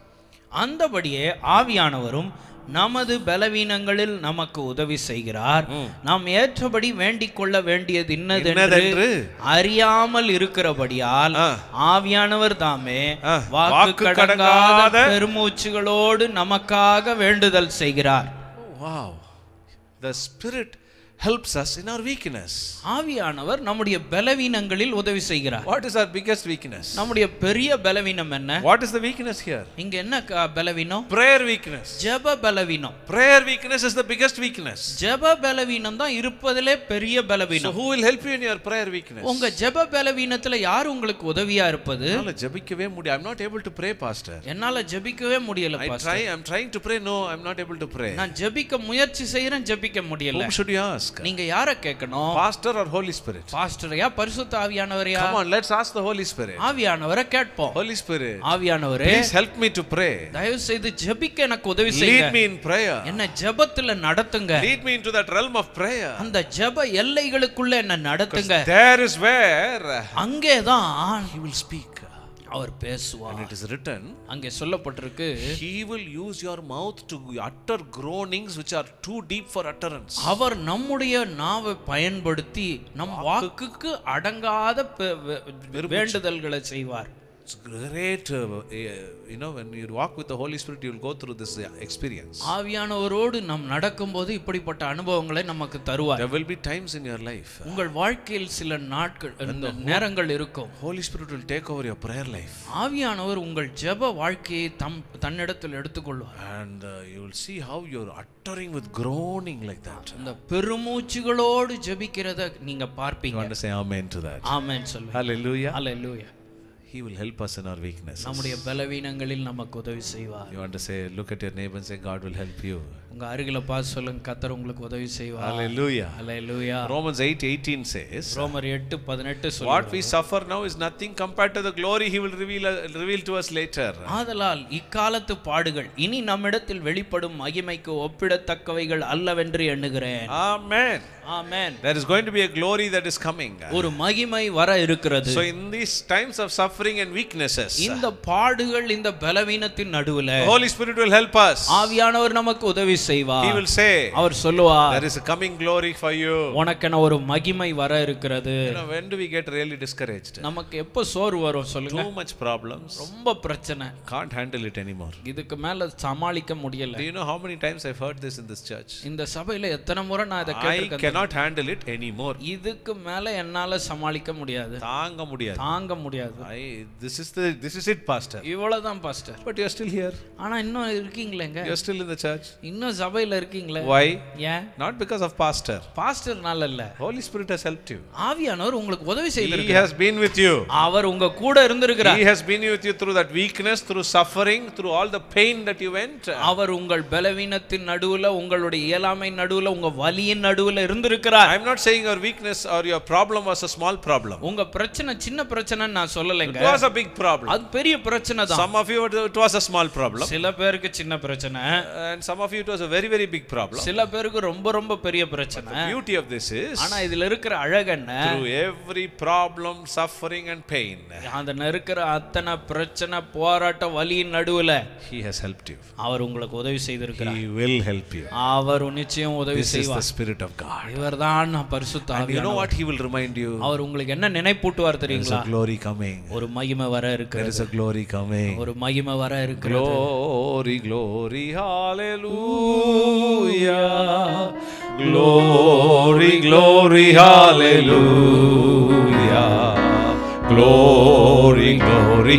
அந்தபடியே ஆவியானவரும் நமது பலவீனங்களில் நமக்கு உதவி செய்கிறார் நாம் ஏற்றபடி வேண்டிக் கொள்ள வேண்டியது இன்னதென்று இன்னதென்று அறியாமல் இருக்கிறபடியால் ஆ. ஆவியானவர் தாமே ஆ. வாக்கு வாக்கு கடங்காத கடங்காத பெருமூச்சுகளோடு நமக்காக வேண்டுதல் செய்கிறார் Wow. The Spirit helps us in our weakness. ஆவியானவர் நம்முடைய பலவீனங்களில் உதவி செய்கிறார் What is our biggest weakness? நம்முடைய பெரிய பலவீனம் என்ன What is the weakness here? இங்க என்ன க- பலவீனம் Prayer weakness. ஜெப பலவீனம் Prayer weakness is the biggest weakness. ஜெப பலவீனம் தான் இருப்பதிலே பெரிய So பலவீனம் who will help you in your prayer weakness? உங்க ஜெப பலவீனத்துல யார் உங்களுக்கு உதவியா இருப்பது என்னால ஜெபிக்கவே முடியாது. I'm not able to pray, pastor. என்னால ஜெபிக்கவே முடியல I pastor try, I'm trying to pray. No, I'm not able to pray. நான் ஜெபிக்க முயற்சி செய்யறேன் ஜெபிக்க முடியல Whom should you ask? நீங்க யார கேட்கணும் Pastor or Holy Spirit? பாஸ்டரையா பரிசுத்த ஆவியானவரையா Come on, let's ask the Holy Spirit. ஆவியானவரை கேட்போம் Holy Spirit, ஆவியானவரே please help me to pray. தயவு செய்து ஜெபிக்க எனக்கு உதவி செய்யுங்க Lead me in prayer. என்ன ஜெபத்துல நடத்துங்க Lead me into that realm of prayer. அந்த ஜெப எல்லைகளுக்குள்ள என்ன நடத்துங்க There is where அங்கேதான் He will speak. அவர் பேசுவார் And it is written, அங்கே சொல்லப்பட்டிருக்கு He will use your mouth to utter groanings which are too deep for utterance. அவர் நம்முடைய நாவை பயன்படுத்தி நம் வாக்குக்கு அடங்காத பெ- வெ- வேண்டுதல்களை செய்வார் It's great, uh, uh, you know, when you walk with the Holy Spirit, you will go through this uh, experience. ஆவியானவரோடு நாம் நடக்கும்போது இப்படிப்பட்ட அனுபவங்களை நமக்கு தருவார் There will be times in your life. உங்கள் வாழ்க்கையில் சில நாட்கள் இந்த நேரங்கள் இருக்கும் Holy Spirit will take over your prayer life. ஆவியானவர் உங்கள் ஜெப வாழ்க்கையை தம் தன்னிடத்தில் எடுத்துக்கொள்வார் And uh, you will see how you're uttering with groaning like that. அந்த பெருமூச்சுகளோடு ஜெபிக்கிறத நீங்க You பார்ப்பீங்க want to say amen to that? ஆமென் சொல்லுங்க Hallelujah. Hallelujah He will help us in our weaknesses. நம்முடைய பலவீனங்களில் நமக்கு உதவி செய்வார் You want to say, look at your neighbor and say, God will help you. உங்க அருகில பார்த்து சொல்லுங்க கத்தர் உங்களுக்கு உதவி செய்வார் Hallelujah. அல்லேலூயா Romans 8 18 says, ரோமர் எட்டு பதினெட்டு What சொல்லுங்க we suffer now is nothing compared to the glory He will reveal, reveal to us later. ஆதலால் இக்காலத்து பாடுகள் இனி நம்மிடத்தில் வெளிப்படும் மகிமைக்கு ஒப்பிடத்தக்கவைகள் அல்லவென்று எண்ணுகிறேன் Amen. Amen There is going to be a glory that is coming. ஒரு மகிமை வர இருக்கிறது So, in these times of suffering and weaknesses, இந்த பாடுகள் இந்த பலவீனத்தின் நடுவுல the Holy Spirit will help us. ஆவியானவர் நமக்கு உதவி He செய்வார் will say, அவர் சொல்லுவார் There is a coming glory for you. உனக்கென ஒரு மகிமை வர இருக்கிறது You know, when do we get really discouraged? நமக்கு எப்போ சோறு வரும் சொல்லுங்க Too much problems. ரொம்ப பிரச்சனை Can't handle it anymore. இதுக்கு மேல சமாளிக்க முடியல Do you know how many times I've heard this in this church? இந்த சபையில எத்தனை முறை நான் இதை I கேட்டிருக்கேன் cannot handle it anymore. இதுக்கு மேல என்னால சமாளிக்க முடியாது தாங்க முடியாது. தாங்க முடியாது I, this is the this is it, Pastor. இவ்வளவுதான் pastor But you're still here. ஆனா இன்னும் இருக்கீங்களேங்க You're still in the church. இன்னும் சபையில இருக்கீங்களே Why? ஏன் Not because of Pastor. பாஸ்டர்னால இல்ல Holy Spirit has helped you. ஆவியானவர் உங்களுக்கு உதவி He செய்திருக்கிறார் has been with you. அவர் உங்க கூட இருந்திருக்கிறார் He has been with you through that weakness, through suffering, through all the pain that you went. அவர் உங்கள் பலவீனத்தின் நடுவுல உங்களுடைய இயலாமை நடுவுல உங்க வலியின் நடுவுல இருந்திருக்கிறார் I'm not saying your weakness or your problem was a small problem. உங்க பிரச்சனை சின்ன பிரச்சனைன்னு நான் சொல்லலைங்க சொன்னாங்க It was a big problem. அது பெரிய பிரச்சனை தான் Some of you, it was a small problem. சில பேருக்கு சின்ன பிரச்சனை And some of you, it was a very, very big problem. சில பேருக்கு ரொம்ப ரொம்ப பெரிய பிரச்சனை The beauty of this is, ஆனா இதுல இருக்கிற அழகு என்ன through every problem, suffering, and pain, அந்த நெருக்கிற அத்தனை பிரச்சனை போராட்டம் வலியின் நடுவுல He has helped you. அவர் உங்களுக்கு உதவி செய்திருக்கிறார் He will help you. அவர் நிச்சயம் உதவி This is the செய்வார் Spirit of God. இவர்தான் பரிசுத்த And you ஆவியானவர். know what He will remind you? அவர் உங்களுக்கு என்ன நினைப்பூட்டுவார் There is தெரியுங்களா a glory coming. ஒரு மகிமை வர There இருக்கிறது is a glory coming. ஒரு மகிமை வர இருக்கிறது Glory, glory, hallelujah. Glory, glory, hallelujah. Glory, glory,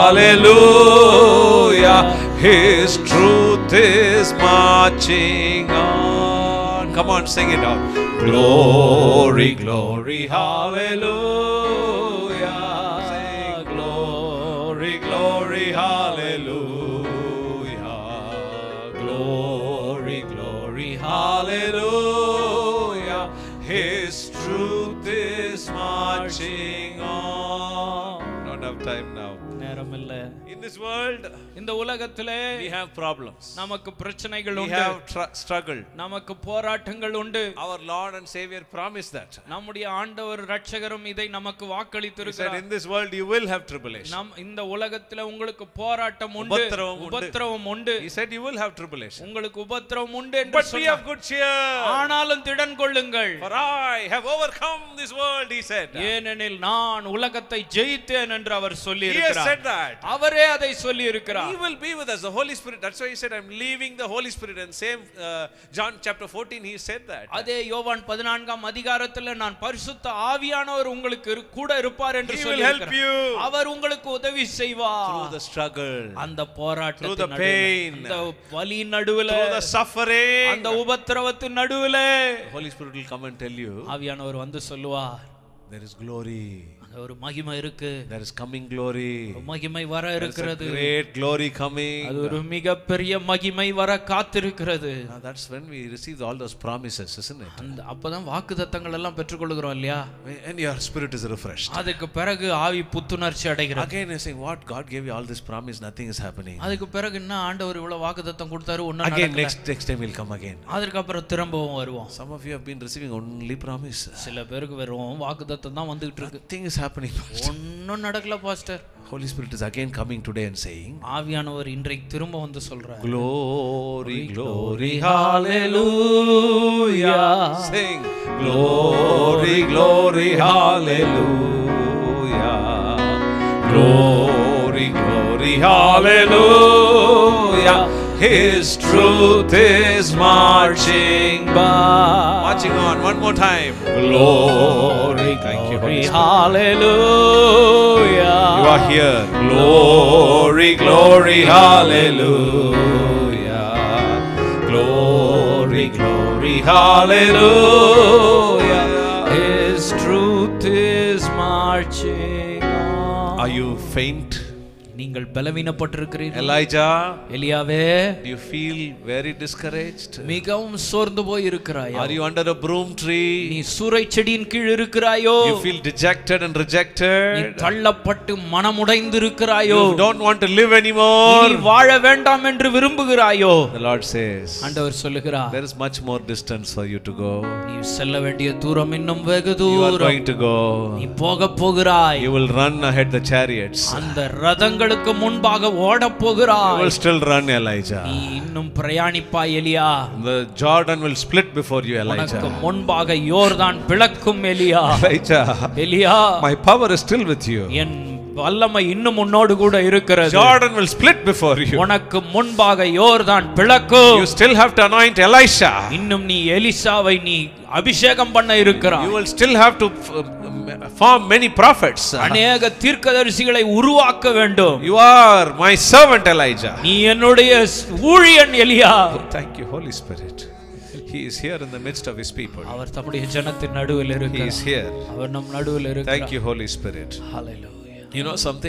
hallelujah. His truth is marching on. Come on, sing it out. Glory, glory, hallelujah. Sing glory, glory, hallelujah. Glory, glory, hallelujah. His truth is marching on. Don't have time now. நேரம் இல்ல In this world, இந்த உலகத்திலே we have problems. நமக்கு பிரச்சனைகள் We உண்டு have tr- struggle. நமக்கு போராட்டங்கள் உண்டு Our Lord and Savior promised that. நம்முடைய ஆண்டவர் ரட்சகரும் இதை நமக்கு He said, வாக்களித்திருக்கிறார் In this world, you will have tribulation. நம் இந்த உலகத்துல உங்களுக்கு போராட்டம் உண்டு உபத்திரவம் உண்டு. உபத்திரவம் உண்டு He said, You will have tribulation. உங்களுக்கு உபத்திரவம் உண்டு என்று But be சொன்னார். of good cheer. ஆனாலும் திடன் கொள்ளுங்கள் For I have overcome this world, he said. ஏனெனில் நான் உலகத்தை ஜெயித்தேன் என்று அவர் சொல்லி He has இருக்கிறார் said that. அவரே அதை சொல்லி இருக்கிறார் He will be with us, the Holy Spirit. That's why he said, I'm leaving the Holy Spirit. And same uh, John chapter 14, he said that. அதே யோவான் பதினான்காம் அதிகாரத்துல நான் பரிசுத்த ஆவியானவர் உங்களுக்கு இரு- கூட இருப்பார் என்று He will சொல்லி help you அவர் உங்களுக்கு உதவி through செய்வார் the struggle, அந்த Through போராட்டத்தின் the நடுவுல, pain. அந்த வலி நடுவுல through the suffering. அந்த உபத்திரவத்தின் நடுவுல The Holy Spirit will come and tell you, ஆவியானவர் வந்து சொல்லுவார் there is glory. அங்க ஒரு மகிமை இருக்கு There is coming glory. ஒரு மகிமை வர There is a இருக்கிறது great glory coming. அது ஒரு மிகப்பெரிய மகிமை வர காத்திருக்கிறது Now that's when we receive all those promises, isn't it? அந்த அப்பதான் வாக்குத்தத்தங்கள் எல்லாம் பெற்றுக்கொள்கிறோம் இல்லையா And your spirit is refreshed. அதுக்கு பிறகு ஆவி புத்துணர்ச்சி அடைகிறது Again, you're saying, What? God gave you all this promise, nothing is happening. அதுக்கு பிறகு என்ன ஆண்டவர் இவ்வளவு வாக்குத்தத்தம் கொடுத்தாரு ஒண்ணு Again, next, next time we'll come again. அதுக்கப்புறம் திரும்பவும் வருவோம் Some of you have been receiving only promises. சில பேருக்கு வெறும் வாக்குத்தத்தம் தான் வந்துகிட்டு இருக்கு Nothing is happening. ஒன்னும் நடக்கல pastor Holy Spirit is again coming today and saying, ஆவியானவர் இன்றைக்கு திரும்ப வந்து சொல்றார் Glory, glory, hallelujah. Sing, glory, glory, hallelujah. Glory, glory, hallelujah. His truth is marching by. Marching on one more time. Glory, thank you, Holy Spirit. Hallelujah. You are here. Glory, glory, hallelujah. Glory, glory, hallelujah. His truth is marching on. Are you faint? நீங்கள் பலவீனப்பட்டிருக்கிறீர்கள் Elijah, எலியாவே do you feel very discouraged? மிகவும் சோர்ந்து போய் இருக்கிறாயா Are you under a broom tree? நீ சூறை செடியின் கீழ் இருக்கிறாயோ You feel dejected and நீ rejected? தள்ளப்பட்டு மனமுடைந்து இருக்கிறாயோ You don't want to live நீ anymore? வாழ வேண்டாம் என்று விரும்புகிறாயோ The Lord says, ஆண்டவர் சொல்லுகிறார் there is much more distance for you to go. நீ செல்ல வேண்டிய தூரம் இன்னும் வெகு You are தூரம் going to go. நீ போக போகிறாய் You will run ahead the chariots. அந்த ரதங்களுக்கு முன்பாக ஓட You போகிறாய் will still run, Elijah. நீ இன்னும் பிரயாணிப்பாய் எலியா The Jordan will split before you, உனக்கு Elijah. முன்பாக யோர்தான் பிளக்கும் எலியா Elijah, எலியா my power is still with you. என் வல்லமை இன்னும் உன்னோடு கூட இருக்கிறது Jordan will split before you. உனக்கு முன்பாக யோர்தான் பிளக்கும் You still have to anoint Elisha. இன்னும் நீ எலிசாவை நீ அபிஷேகம் பண்ண இருக்கிறாய் You will still have to f- form many prophets. அநேக தீர்க்கதரிசிகளை உருவாக்க வேண்டும் You are my servant, Elijah. நீ என்னுடைய ஊழியன் எலியா Thank you, Holy Spirit. He is here in the midst of his people. அவர் தம்முடைய ஜனத்தின் நடுவில் He இருக்கிறார் is here. அவர் நம் நடுவில் இருக்கிறார் Thank you, Holy Spirit. Hallelujah. You know something?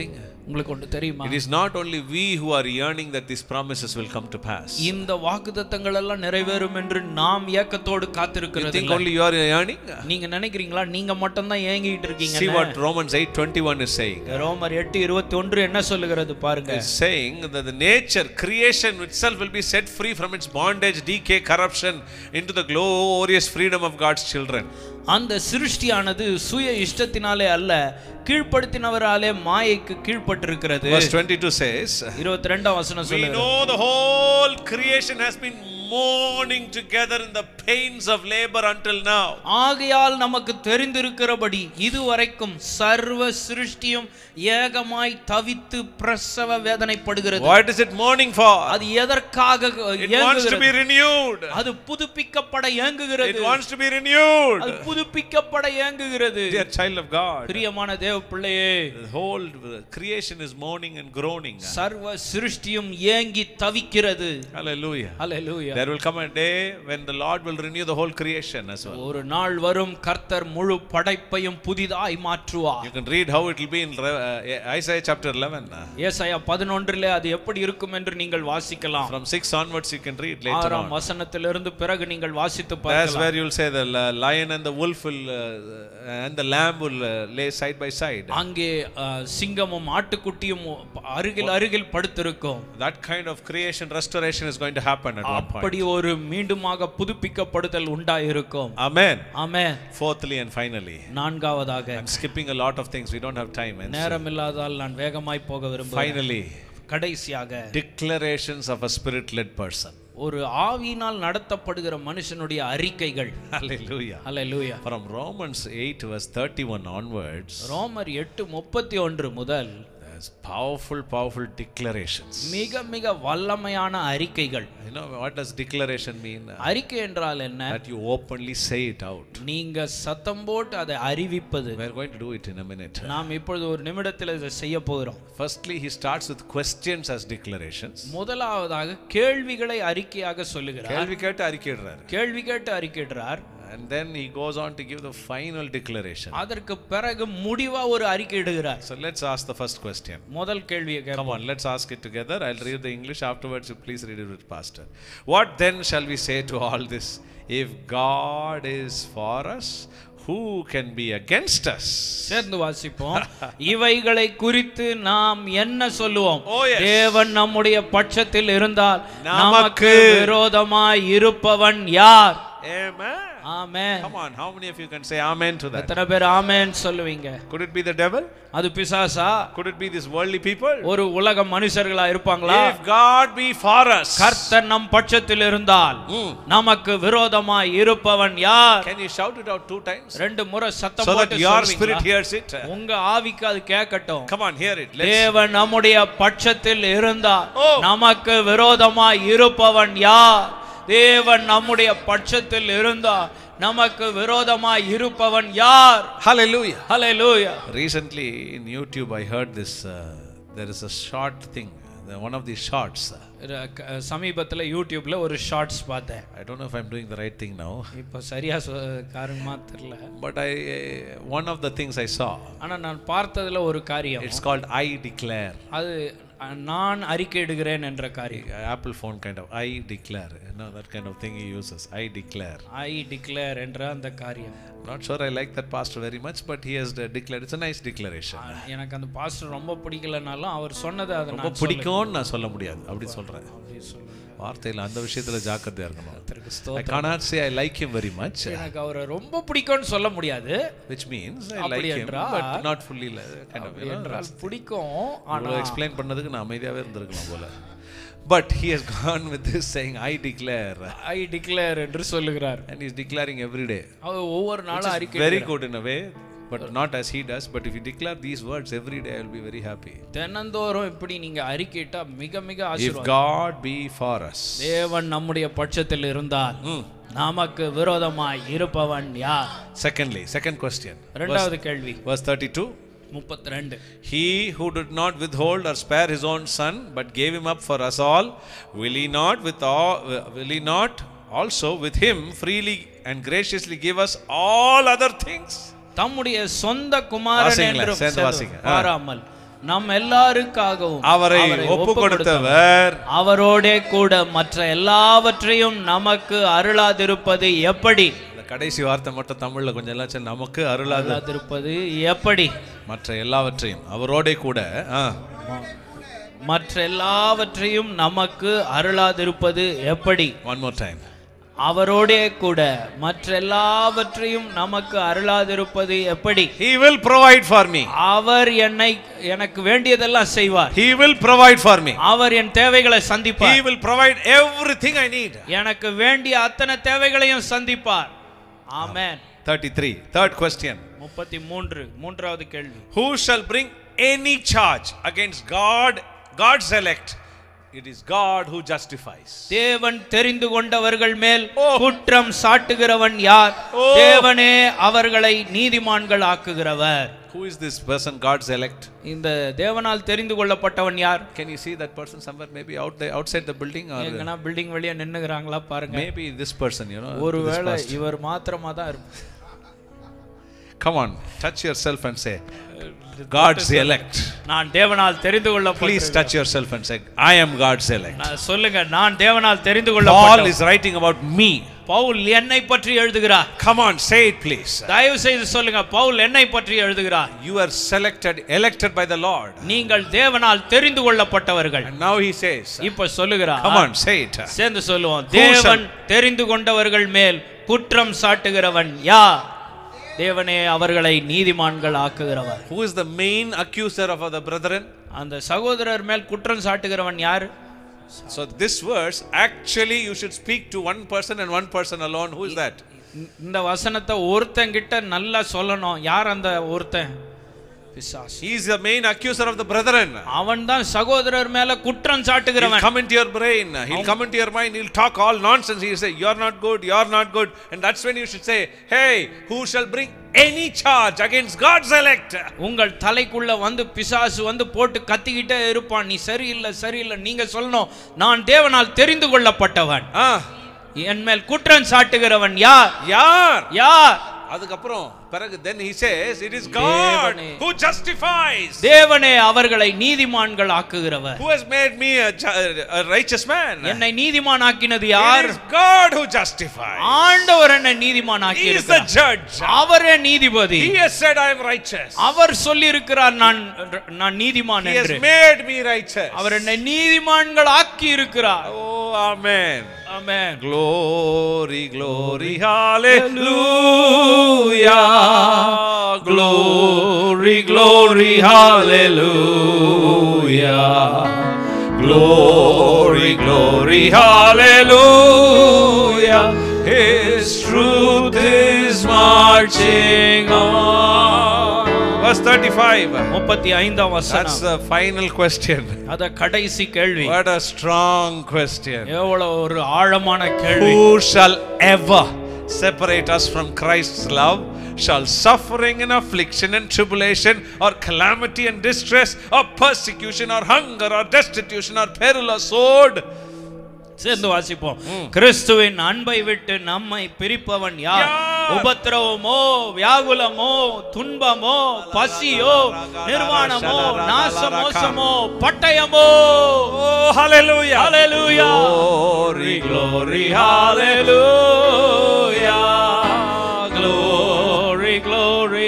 உங்களுக்கு ஒன்று தெரியுமா It is not only we who are yearning that these promises will come to pass. இந்த வாக்குத்தத்தங்கள் எல்லாம் நிறைவேறும் என்று நாம் ஏக்கத்தோடு You காத்திருக்கிறது think only you are yearning? நீங்க நினைக்கிறீங்களா நீங்க மட்டும் தான் ஏங்கிட்டு இருக்கீங்க See what Romans 8:21 is saying. ரோமர் எட்டு இருபத்தி ஒன்று என்ன சொல்லுகிறது பாருங்க It's saying that the nature, creation itself will be set free from its bondage, decay, corruption into the glorious freedom of God's children. அந்த சிருஷ்டியானது சுய இஷ்டத்தினாலே அல்ல கீழ்ப்படுத்தினவராலே மாயைக்கு கீழ்ப்பட்டிருக்கிறது Verse 22 says, இருபத்தி ரெண்டாம் வசனம் We சொல்லுகிறது know the whole creation has been mourning together in the pains of labor until now. ஆகையால் நமக்கு தெரிந்திருக்கிறபடி இதுவரைக்கும் சர்வ சிருஷ்டியும் ஏகமாய் தவித்து பிரசவ வேதனைப்படுகிறது What is it mourning for? அது எதற்காக It wants to ஏங்குகிறது be renewed. அது புதுப்பிக்கப்பட It ஏங்குகிறது wants to be renewed. அது புதுப்பிக்கப்பட ஏங்குகிறது Dear child of God, பிரியமான தேவ பிள்ளையே the whole creation is mourning and groaning. சர்வ சிருஷ்டியும் ஏங்கி தவிக்கிறது Hallelujah. Hallelujah There will come a day when the Lord will renew the whole creation as well. ஒரு நாள் வரும் கர்த்தர் முழு படைப்பையும் புதிதாய் மாற்றுவார் You can read how it will be in uh, Isaiah chapter 11. ஏசாயா பதினொன்றிலே அது எப்படி இருக்கும் என்று நீங்கள் வாசிக்கலாம் From 6 onwards, you can read later ஆறாம் on. வசனத்திலிருந்து பிறகு நீங்கள் வாசித்து That's பார்க்கலாம் where you'll say the uh, lion and the wolf will, uh, and the lamb will uh, lay side by side. அங்கே அஹ், சிங்கமும் ஆட்டுக்குட்டியும் அருகில் அருகில் படுத்திருக்கும் That kind of creation restoration is going to happen at one point. அப்படி ஒரு மீண்டுமாக புதுப்பிக்கப்படுதல் உண்டாயிருக்கும் Amen. ஆமே Fourthly and finally, நான்காவதாக I'm skipping a lot of things. We don't have time. And நேரம் இல்லாதால் நான் வேகமாய் போக விரும்புகிறேன் finally, கடைசியாக declarations of a spirit-led person. ஒரு ஆவியினால் நடத்தப்படுகிற மனுஷனுடைய அறிக்கைகள் Hallelujah. Hallelujah From Romans 8 verse 31 onwards, ரோமர் எட்டு முப்பத்தி ஒன்று முதல் there's powerful, powerful declarations. மிக மிக வல்லமையான அறிக்கைகள் You know what does declaration mean? அறிக்கை என்றால் என்ன That you openly say it out. நீங்க சத்தம் போட்டு அதை அறிவிப்பது We're going to do it in a minute. நாம் இப்பொழுது ஒரு நிமிடத்தில் இதை செய்ய போகிறோம் Firstly, he starts with questions as declarations. முதலாவதாக கேள்விகளை அறிக்கையாக சொல்லுகிறார் கேள்வி கேட்டு அறிக்கையிடுறாரு. கேள்வி கேட்டு அறிக்கையிடுறார் And then he goes on to give the final declaration. அதற்கு பிறகு முடிவா ஒரு அறிக்கை இடுகிறார் So let's ask the first question. முதல் கேள்வியை கேட்போம். Come on, let's ask it together. I'll read the English afterwards. You please read it with Pastor. What then shall we say to all this? If God is for us, who can be against us? சேர்ந்து வாசிப்போம் இவைகளை குறித்து நாம் என்ன சொல்லுவோம் Oh, yes. தேவன் நம்முடைய பட்சத்தில் இருந்தால் நமக்கு நமக்கு விரோதமாய் இருப்பவன் யார் Amen. Amen Come on, how many of you can say amen to that? எத்தனை பேர் ஆமென் சொல்லுவீங்க Could it be the devil? அது பிசாசா Could it be these worldly people? ஒரு உலக மனுஷர்களா இருப்பாங்களா If God be for us, கர்த்தர் நம் பட்சத்தில் இருந்தால் Hmm. நமக்கு விரோதமாய் இருப்பவன் யார் can you shout it out two times? ரெண்டு முறை சத்தம் So that போட்டு your சொல்லுவீங்களா? spirit hears it. உங்க ஆவிக்கு அது கேட்கட்டும் Come on, hear it. Let's. தேவன் நம்முடைய பட்சத்தில் இருந்தால் Oh. நமக்கு விரோதமாய் இருப்பவன் யார் தேவன் நம்முடைய பட்சத்தில் இருந்தால் நமக்கு விரோதமாய் இருப்பவன் யார் Hallelujah. Hallelujah Recently in YouTube, I heard this. Uh, there is a short thing, the- one of these shorts. சமீபத்துல யூடியூப்ல ஒரு ஷார்ட்ஸ் பார்த்தேன் I don't know if I'm doing the right thing now, இப்போ சரியா சொ- காரணமா தெரியல but I one of the things I saw. ஆனா நான் பார்த்ததுல ஒரு காரியம் It's called I declare. அது அஹ், நான் அறிக்கையிடுகிறேன் என்ற காரியம் Apple phone kind of I declare. You know that kind of thing he uses. I declare. I declare என்ற அந்த காரியம் Not sure I like that pastor very much, but he has uh, declared. It's a nice declaration. எனக்கு அந்த pastor ரொம்ப பிடிக்கலனாலும் அவர் சொன்னதை அதை ரொம்ப நான் பிடிக்கும்னு நான் சொல்ல முடியாது அப்படி சொல்றேன் அப்படி சொல்லுவேன் வார்த்தையில் அந்த விஷயத்துல ஜாக்கிரதையா இருக்கணும் கர்த்தருக்கு I ஸ்தோத்திரம். cannot say I like him very much, எனக்கு அவரை ரொம்ப பிடிக்கும்னு சொல்ல முடியாது which means I அப்படி like him, என்றால் but not fully. li- Kind of, you know, என்றால் பிடிக்கும் ஆனா இவ்வளோ எக்ஸ்பிளைன் பண்ணதுக்கு நான் அமைதியாவே இருந்திருக்கலாம் போல but he has gone with this saying I declare I declare என்று சொல்லுகிறார் and he's declaring every day அவர் ஒவ்வொரு நாளும் அறிக்கை very good in a way but not as he does but if you declare these words every day I'll be very happy தினந்தோறும் இப்படி நீங்க அறிக்கையிட்டா மிக மிக if ஆசீர்வாதம் God be for us தேவன் நம்முடைய பட்சத்தில் இருந்தால் Hmm. நமக்கு விரோதமாய் இருப்பவன் யார் secondly second question இரண்டாவது கேள்வி verse 32 முப்பத்தி ரெண்டு He who did not withhold or spare his own son, but gave him up for us all, will he not with all, will he not also with him freely and graciously give us all other things? தம்முடைய சொந்த குமாரன் வாசிங்களேன், என்றும் சேர்ந்து சேர்ந்து வாசிங்க. ஆ. பாராமல் நம் எல்லாருக்காகவும் அவரை ஒப்பு கொடுத்தவர் அவரோடே கூட மற்ற எல்லாவற்றையும் நமக்கு அருளாதிருப்பது எப்படி இந்த கடைசி வார்த்தை மட்டும் தமிழ்ல கொஞ்சம் எல்லாம் சரி, நமக்கு அருளாது அருளாதிருப்பது எப்படி மற்ற எல்லாவற்றையும் அவரோட கூட ஆ, மற்ற எல்லாவற்றையும் நமக்கு அருளாதிருப்பது எப்படி one more time அவரோடே கூட மற்ற எல்லாவற்றையும் நமக்கு அருளாதிருப்பது எப்படி he will provide for me அவர் என்னை எனக்கு வேண்டியதெல்லாம் செய்வார் he will provide for me அவர் என் தேவைகளை he சந்திப்பார் will provide everything i need எனக்கு வேண்டிய அத்தனை தேவைகளையும் சந்திப்பார் ஆமென் 33 third question முப்பத்தி மூன்று மூன்றாவது கேள்வி who shall bring any charge against god god's elect it is god who justifies தேவன் தெரிந்து கொண்டவர்கள் மேல் ஓ. குற்றம் சாட்டுகிறவன் யார் ஓ. தேவனே அவர்களை நீதிமான்கள் ஆக்குகிறவர் who is this person god's elect இந்த தேவனால் தெரிந்து கொள்ளப்பட்டவன் யார் can you see that person somewhere maybe out there outside the building or எங்கன்னா பில்டிங் வெளியே நின்னுகிறாங்களா பாருங்க maybe this person you know this ஒருவேளை pastor. இவர் மாத்திரமா தான் இருப்பார் come on touch yourself and say god's elect நான் தேவனால் தெரிந்து please கொள்ளப்பட்ட touch yourself and say i am god's elect நான் சொல்லுங்க நான் தேவனால் தெரிந்து paul கொள்ளப்பட்ட is writing about me Pavul என்னை பற்றி எழுதுகிறார் come on say it please தயவு செய்து சொல்லுங்க பவுல் என்னை பற்றி எழுதுகிறார் you are selected elected by the lord நீங்கள் தேவனால் தெரிந்து கொள்ளப்பட்டவர்கள் and now he says இப்ப சொல்லுகிறார் come on say it சேர்ந்து சொல்லுவோம் Who shall- தேவன் தெரிந்து கொண்டவர்கள் மேல் குற்றம் சாட்டுகிறவன் யார் தேவனே அவர்களை நீதிமான்கள் ஆக்குகிறவர் who is the main accuser of the brethren அந்த சகோதரர் மேல் குற்றம் சாட்டுகிறவன் யார் so this verse actually you should speak to one person and one person alone who is that இந்த- இந்த வசனத்தை ஒருத்தன் கிட்ட நல்லா சொல்லணும் யார் அந்த ஒருத்தன் பிசாசு he is the main accuser of the brethren அவன் தான் சகோதரர் மேல குற்றம் He'll சாட்டுகிறவன் come into your brain, he'll come into your mind, he'll talk all nonsense. He'll say, You're not good, you're not good. And that's when you should say, Hey, who shall bring any charge against God's elect? உங்கள் தலைக்குள்ள வந்து பிசாசு வந்து போட்டு கத்திக்கிட்டே இருப்பான் நீ சரியில்லை சரியில்லை நீங்க சொல்லணும் நான் தேவனால் தெரிந்து கொள்ளப்பட்டவன் Ah, என் மேல் குற்றம் சாட்டுகிறவன் யார் யார் யார் அதுக்கப்புறம் பிறகு then he says it is God தேவனே. who justifies தேவனே அவர்களை நீதிமான்கள் ஆக்குகிறவர் who has made me a, ju- a righteous man என்னை நீதிமான் ஆக்கினது it யார் is God who justifies ஆண்டவர் என்னை நீதிமான் ஆக்கி he is the இருக்கிறார். judge அவரே நீதிபதி he has said I am righteous அவர் சொல்லி இருக்கிறார் நான் நான் நீதிமான் he has என்று made me righteous அவர் என்னை நீதிமான்கள் ஆக்கி இருக்கிறார் oh amen amen Glory, glory, hallelujah. Glory, glory, hallelujah. Glory, glory, hallelujah. His truth is marching on. Verse 35. முப்பத்தி ஐந்தாம் That's வசனம் the final question. அத கடைசி கேள்வி What a strong question. எவ்வளவு ஒரு ஆழமான கேள்வி Who shall ever separate us from Christ's love? Shall suffering and affliction and tribulation, or calamity and distress, or persecution, or hunger, or destitution, or peril, or sword? சேர்ந்து வாசிப்போம் கிறிஸ்துவின் அன்பை விட்டு நம்மை பிரிப்பவன் யார் யார்? உபத்திரவமோ வியாகுலமோ துன்பமோ பசியோ நிர்வாணமோ நாசமோசமோ பட்டயமோ Oh, hallelujah! Hallelujah. Glory, glory, hallelujah! glory glory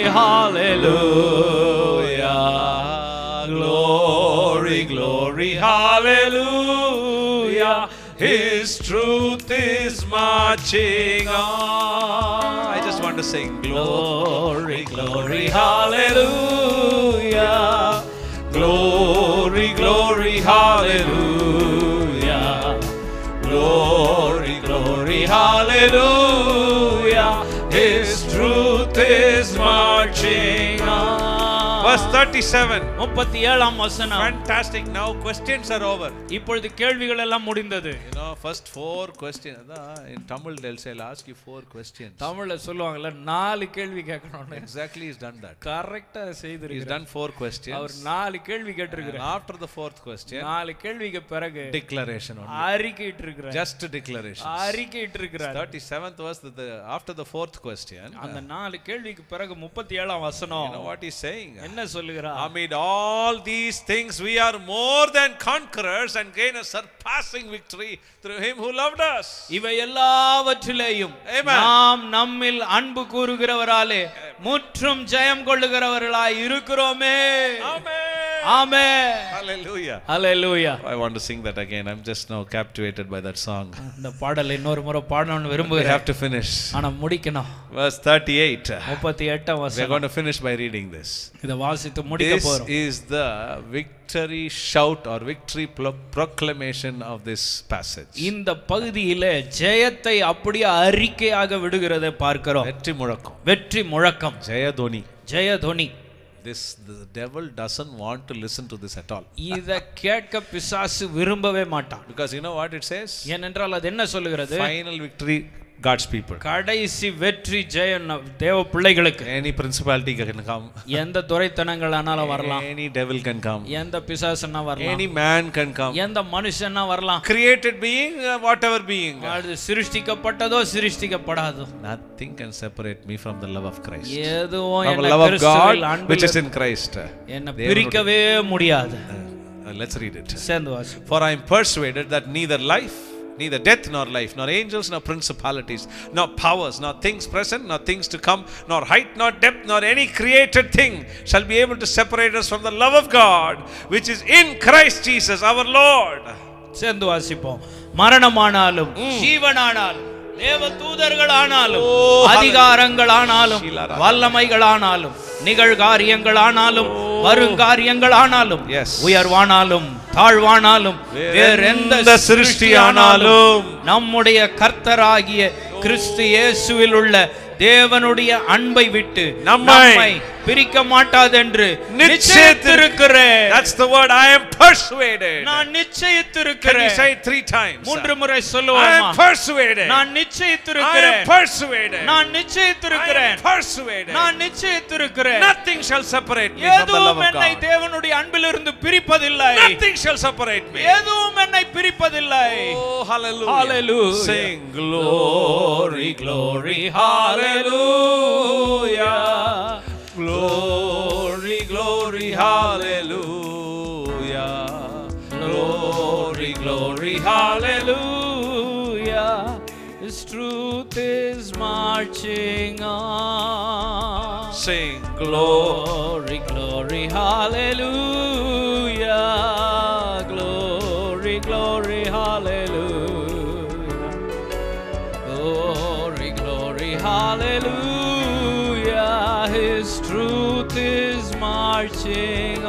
hallelujah Glory, glory, hallelujah. His truth is marching on. I just want to sing glory glory hallelujah. Glory, glory, hallelujah. Glory, glory, hallelujah. His truth is marching on. Verse 37. முப்பத்தி ஏழாம் வசனம் Fantastic. Now questions are over. இப்பொழுது கேள்விகள் எல்லாம் முடிந்தது You know, first four questions. அதான் In Tamil, they'll say, I'll ask you four questions. தமிழ்ல சொல்லுவாங்கல்ல நாலு கேள்வி கேட்கணும்னு Exactly, he's done that. கரெக்டா He's செய்திருக்கிறார் done four அவர் questions. நாலு கேள்வி And கேட்டிருக்கிறார் after the fourth question, நாலு கேள்விக்கு பிறகு declaration only. அறிக்கையிட்டு இருக்கிறார் Just declaration. அறிக்கையிட்டு இருக்கிறார் 37th verse, the, after the fourth question, அந்த நாலு கேள்விக்கு பிறகு முப்பத்தி ஏழாம் வசனம் you know what he's saying? என்ன என்ன சொல்லுகிறார் Amid all these things, we are more than conquerors and gain a surpassing victory through Him who loved us. இவை எல்லாவற்றிலேயும் Amen. நாம் நம்மில் அன்பு கூறுகிறவராலே முற்றும் ஜெயம் கொள்ளுகிறவர்களாய் இருக்கிறோமே Amen. ஆமே Hallelujah. Hallelujah I want to sing that again. I'm just now captivated by that song. இந்த பாடல் இன்னொரு முறை பாடணும்னு We விரும்புகிறேன் have to finish. ஆனா முடிக்கணும் Verse 38. முப்பத்தி எட்டாம் We're வசனம் going to finish by reading this. இதை வாசித்து முடிக்க This போறோம் is the victory shout or victory pro- proclamation of this passage. இந்த பகுதியில ஜெயத்தை அப்படியே அறிக்கையாக விடுகிறதை பார்க்கிறோம் வெற்றி முழக்கம் வெற்றி முழக்கம் ஜெயதொனி ஜெயதுனி this the devil doesn't want to listen to this at all இத கேட்க பிசாசு விரும்பவே மாட்டான் because you know what it says ஏனென்றால் அது என்ன சொல்லுகிறது final victory god's people கடைசி வெற்றி ஜெயம் ந- தேவ பிள்ளைகளுக்கு any principality can come எந்த துரைத்தனங்கள் ஆனாலும் வரலாம் any devil can come எந்த பிசாசுன்னா வரலாம் any man can come எந்த மனுஷன்னா வரலாம் created being uh, whatever being அது சிருஷ்டிக்கப்பட்டதோ சிருஷ்டிக்கப்படாதோ nothing can separate me from the love of christ எதுவும் from the என்னை love of கிறிஸ்துவில் god Anbil which is in christ என்னை பிரிக்கவே முடியாது Uh, let's read it சேர்ந்து வாசி For I am persuaded that neither life, neither death nor life, nor angels, nor principalities, nor powers, nor things present, nor things to come, nor height, nor depth, nor any created thing shall be able to separate us from the love of God, which is in Christ Jesus our Lord. சேர்ந்து வாசிப்போம் மரணமானாலும் ஜீவனானாலும் தேவ தூதர்கள் ஆனாலும் ஓ, அதிகாரங்கள் ஆனாலும் ஷீலாரா. வல்லமைகள் ஆனாலும் நிகழ்காரியங்கள் ஆனாலும் வருங்காரியங்கள் ஆனாலும் Yes. உயர்வானாலும் தாழ்வானாலும் வேறெந்த எந்த சிருஷ்டியானாலும் நம்முடைய கர்த்தராகிய கிறிஸ்து இயேசுவில் உள்ள தேவனுடைய அன்பை விட்டு நம்மை பிரிக்க மாட்டாதென்று நிச்சயித்திருக்கிறேன். நிச்சயித்திருக்கிறேன் That's the word I am persuaded. நான் Can you நிச்சயித்திருக்கிறேன் say it three times? மூன்று முறை I சொல்லுவோமா am persuaded. நான் I நிச்சயித்திருக்கிறேன் am persuaded. நான் I நிச்சயித்திருக்கிறேன் am persuaded. நான் நிச்சயித்திருக்கிறேன் Nothing shall separate me from the love எதுவும் of என்னை God. தேவனுடைய அன்பிலிருந்து பிரிப்பதில்லை Nothing shall separate me. எதுவும் என்னை பிரிப்பதில்லை Oh, hallelujah. Hallelujah. Sing glory, glory, hallelujah. Glory, glory, hallelujah. Glory, glory, hallelujah. Hallelujah. His truth is marching on. Sing glory. Glory, glory, hallelujah. Glory, glory, hallelujah. Glory, glory, hallelujah. His truth is marching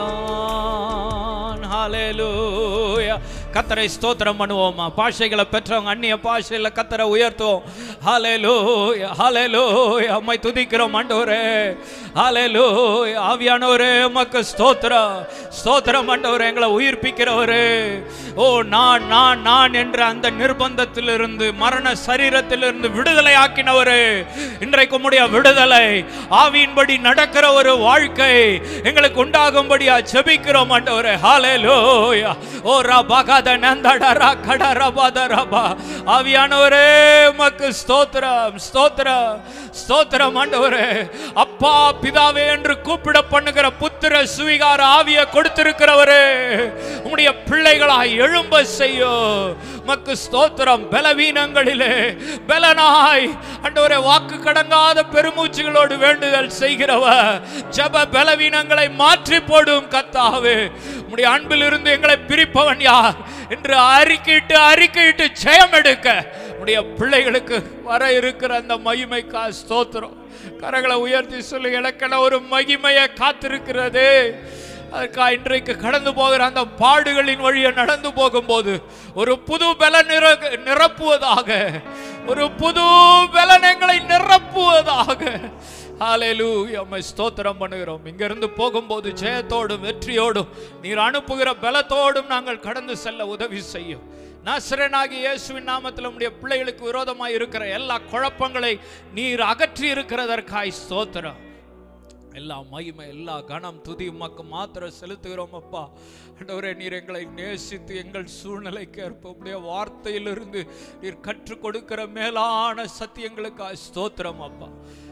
on. Hallelujah. கத்தரை ஸ்தோத்திரம் பண்ணுவோமா பாஷைகளை பெற்றவங்க அந்நிய பாஷையில கத்தரை உயர்த்துவோம் ஹalleluya ஹalleluya அம்மை துதிக்கிறோம் ஆண்டவரே ஹalleluya ஆவியானவரே உமக்கு ஸ்தோத்திரம் ஸ்தோத்திரம் ஆண்டவரே எங்களை உயிர்ப்பிக்கிறவரே ஓ நான் நான் நான் என்ற அந்த நிர்பந்தத்திலிருந்து மரண சரீரத்திலிருந்து விடுதலை ஆக்கினவரே இன்றைக்கு உம்முடைய விடுதலை ஆவியின்படி நடக்கிற ஒரு வாழ்க்கை எங்களுக்கு உண்டாகும்படியா ஜெபிக்கிறோம் ஆண்டவரே ஹalleluya ஓ ரபகத நந்தடரா கடரபத ரபா ஆவியானவரே உமக்கு ஸ்தோத்திரம் ஸ்தோத்திரம் ஸ்தோத்திரம் ஆண்டவரே அப்பா பிதாவே என்று கூப்பிட பண்ணுகிற புத்திர சுவிகார ஆவியை கொடுத்திருக்கிறவரே உம்முடைய பிள்ளைகளாய் எழும்ப செய்யோ உமக்கு ஸ்தோத்திரம் பலவீனங்களிலே பலனாய் ஆண்டவரே வாக்கு கடங்காத பெருமூச்சுகளோடு வேண்டுதல் செய்கிறவ ஜப பலவீனங்களை மாற்றி போடும் கத்தாவே உம்முடைய அன்பிலிருந்து எங்களை பிரிப்பவன் யார் என்று அறிக்கையிட்டு அறிக்கையிட்டு ஜெயம் எடுக்க உடைய பிள்ளைகளுக்கு வர இருக்கிற அந்த மகிமைக்கா ஸ்தோத்திரம் கரங்களை உயர்த்தி சொல்லி எனக்கென ஒரு மகிமையை காத்திருக்கிறது அதற்காக இன்றைக்கு கடந்து போகிற அந்த பாடுகளின் வழியை நடந்து போகும்போது ஒரு புது பலன் நிற நிரப்புவதாக ஒரு புது பலன் எங்களை நிரப்புவதாக ஹalleluya உம்மை ஸ்தோத்திரம் பண்ணுகிறோம் இங்கிருந்து போகும்போது ஜெயத்தோடும் வெற்றியோடும் நீர் அனுப்புகிற பலத்தோடும் நாங்கள் கடந்து செல்ல உதவி செய்யும் நாசரனாகி இயேசுவின் நாமத்தில் உம்முடைய பிள்ளைகளுக்கு விரோதமாய் இருக்கிற எல்லா குழப்பங்களை நீர் அகற்றி இருக்கிறதற்காய் ஸ்தோத்திரம் எல்லா மகிமை எல்லா கணம் துதி உமக்கு மாத்திரம் செலுத்துகிறோம் அப்பா ஆண்டவரே நீர் எங்களை நேசித்து எங்கள் சூழ்நிலைக்கு ஏற்ப உடைய வார்த்தையிலிருந்து நீர் கற்றுக் கொடுக்கிற மேலான சத்தியங்களுக்காக ஸ்தோத்திரம் அப்பா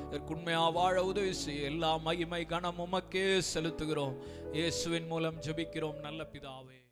இதற்கு உண்மையா வாழ உதவி செய்ய எல்லா மகிமை கனம் உமக்கே செலுத்துகிறோம் இயேசுவின் மூலம் ஜெபிக்கிறோம் நல்ல பிதாவே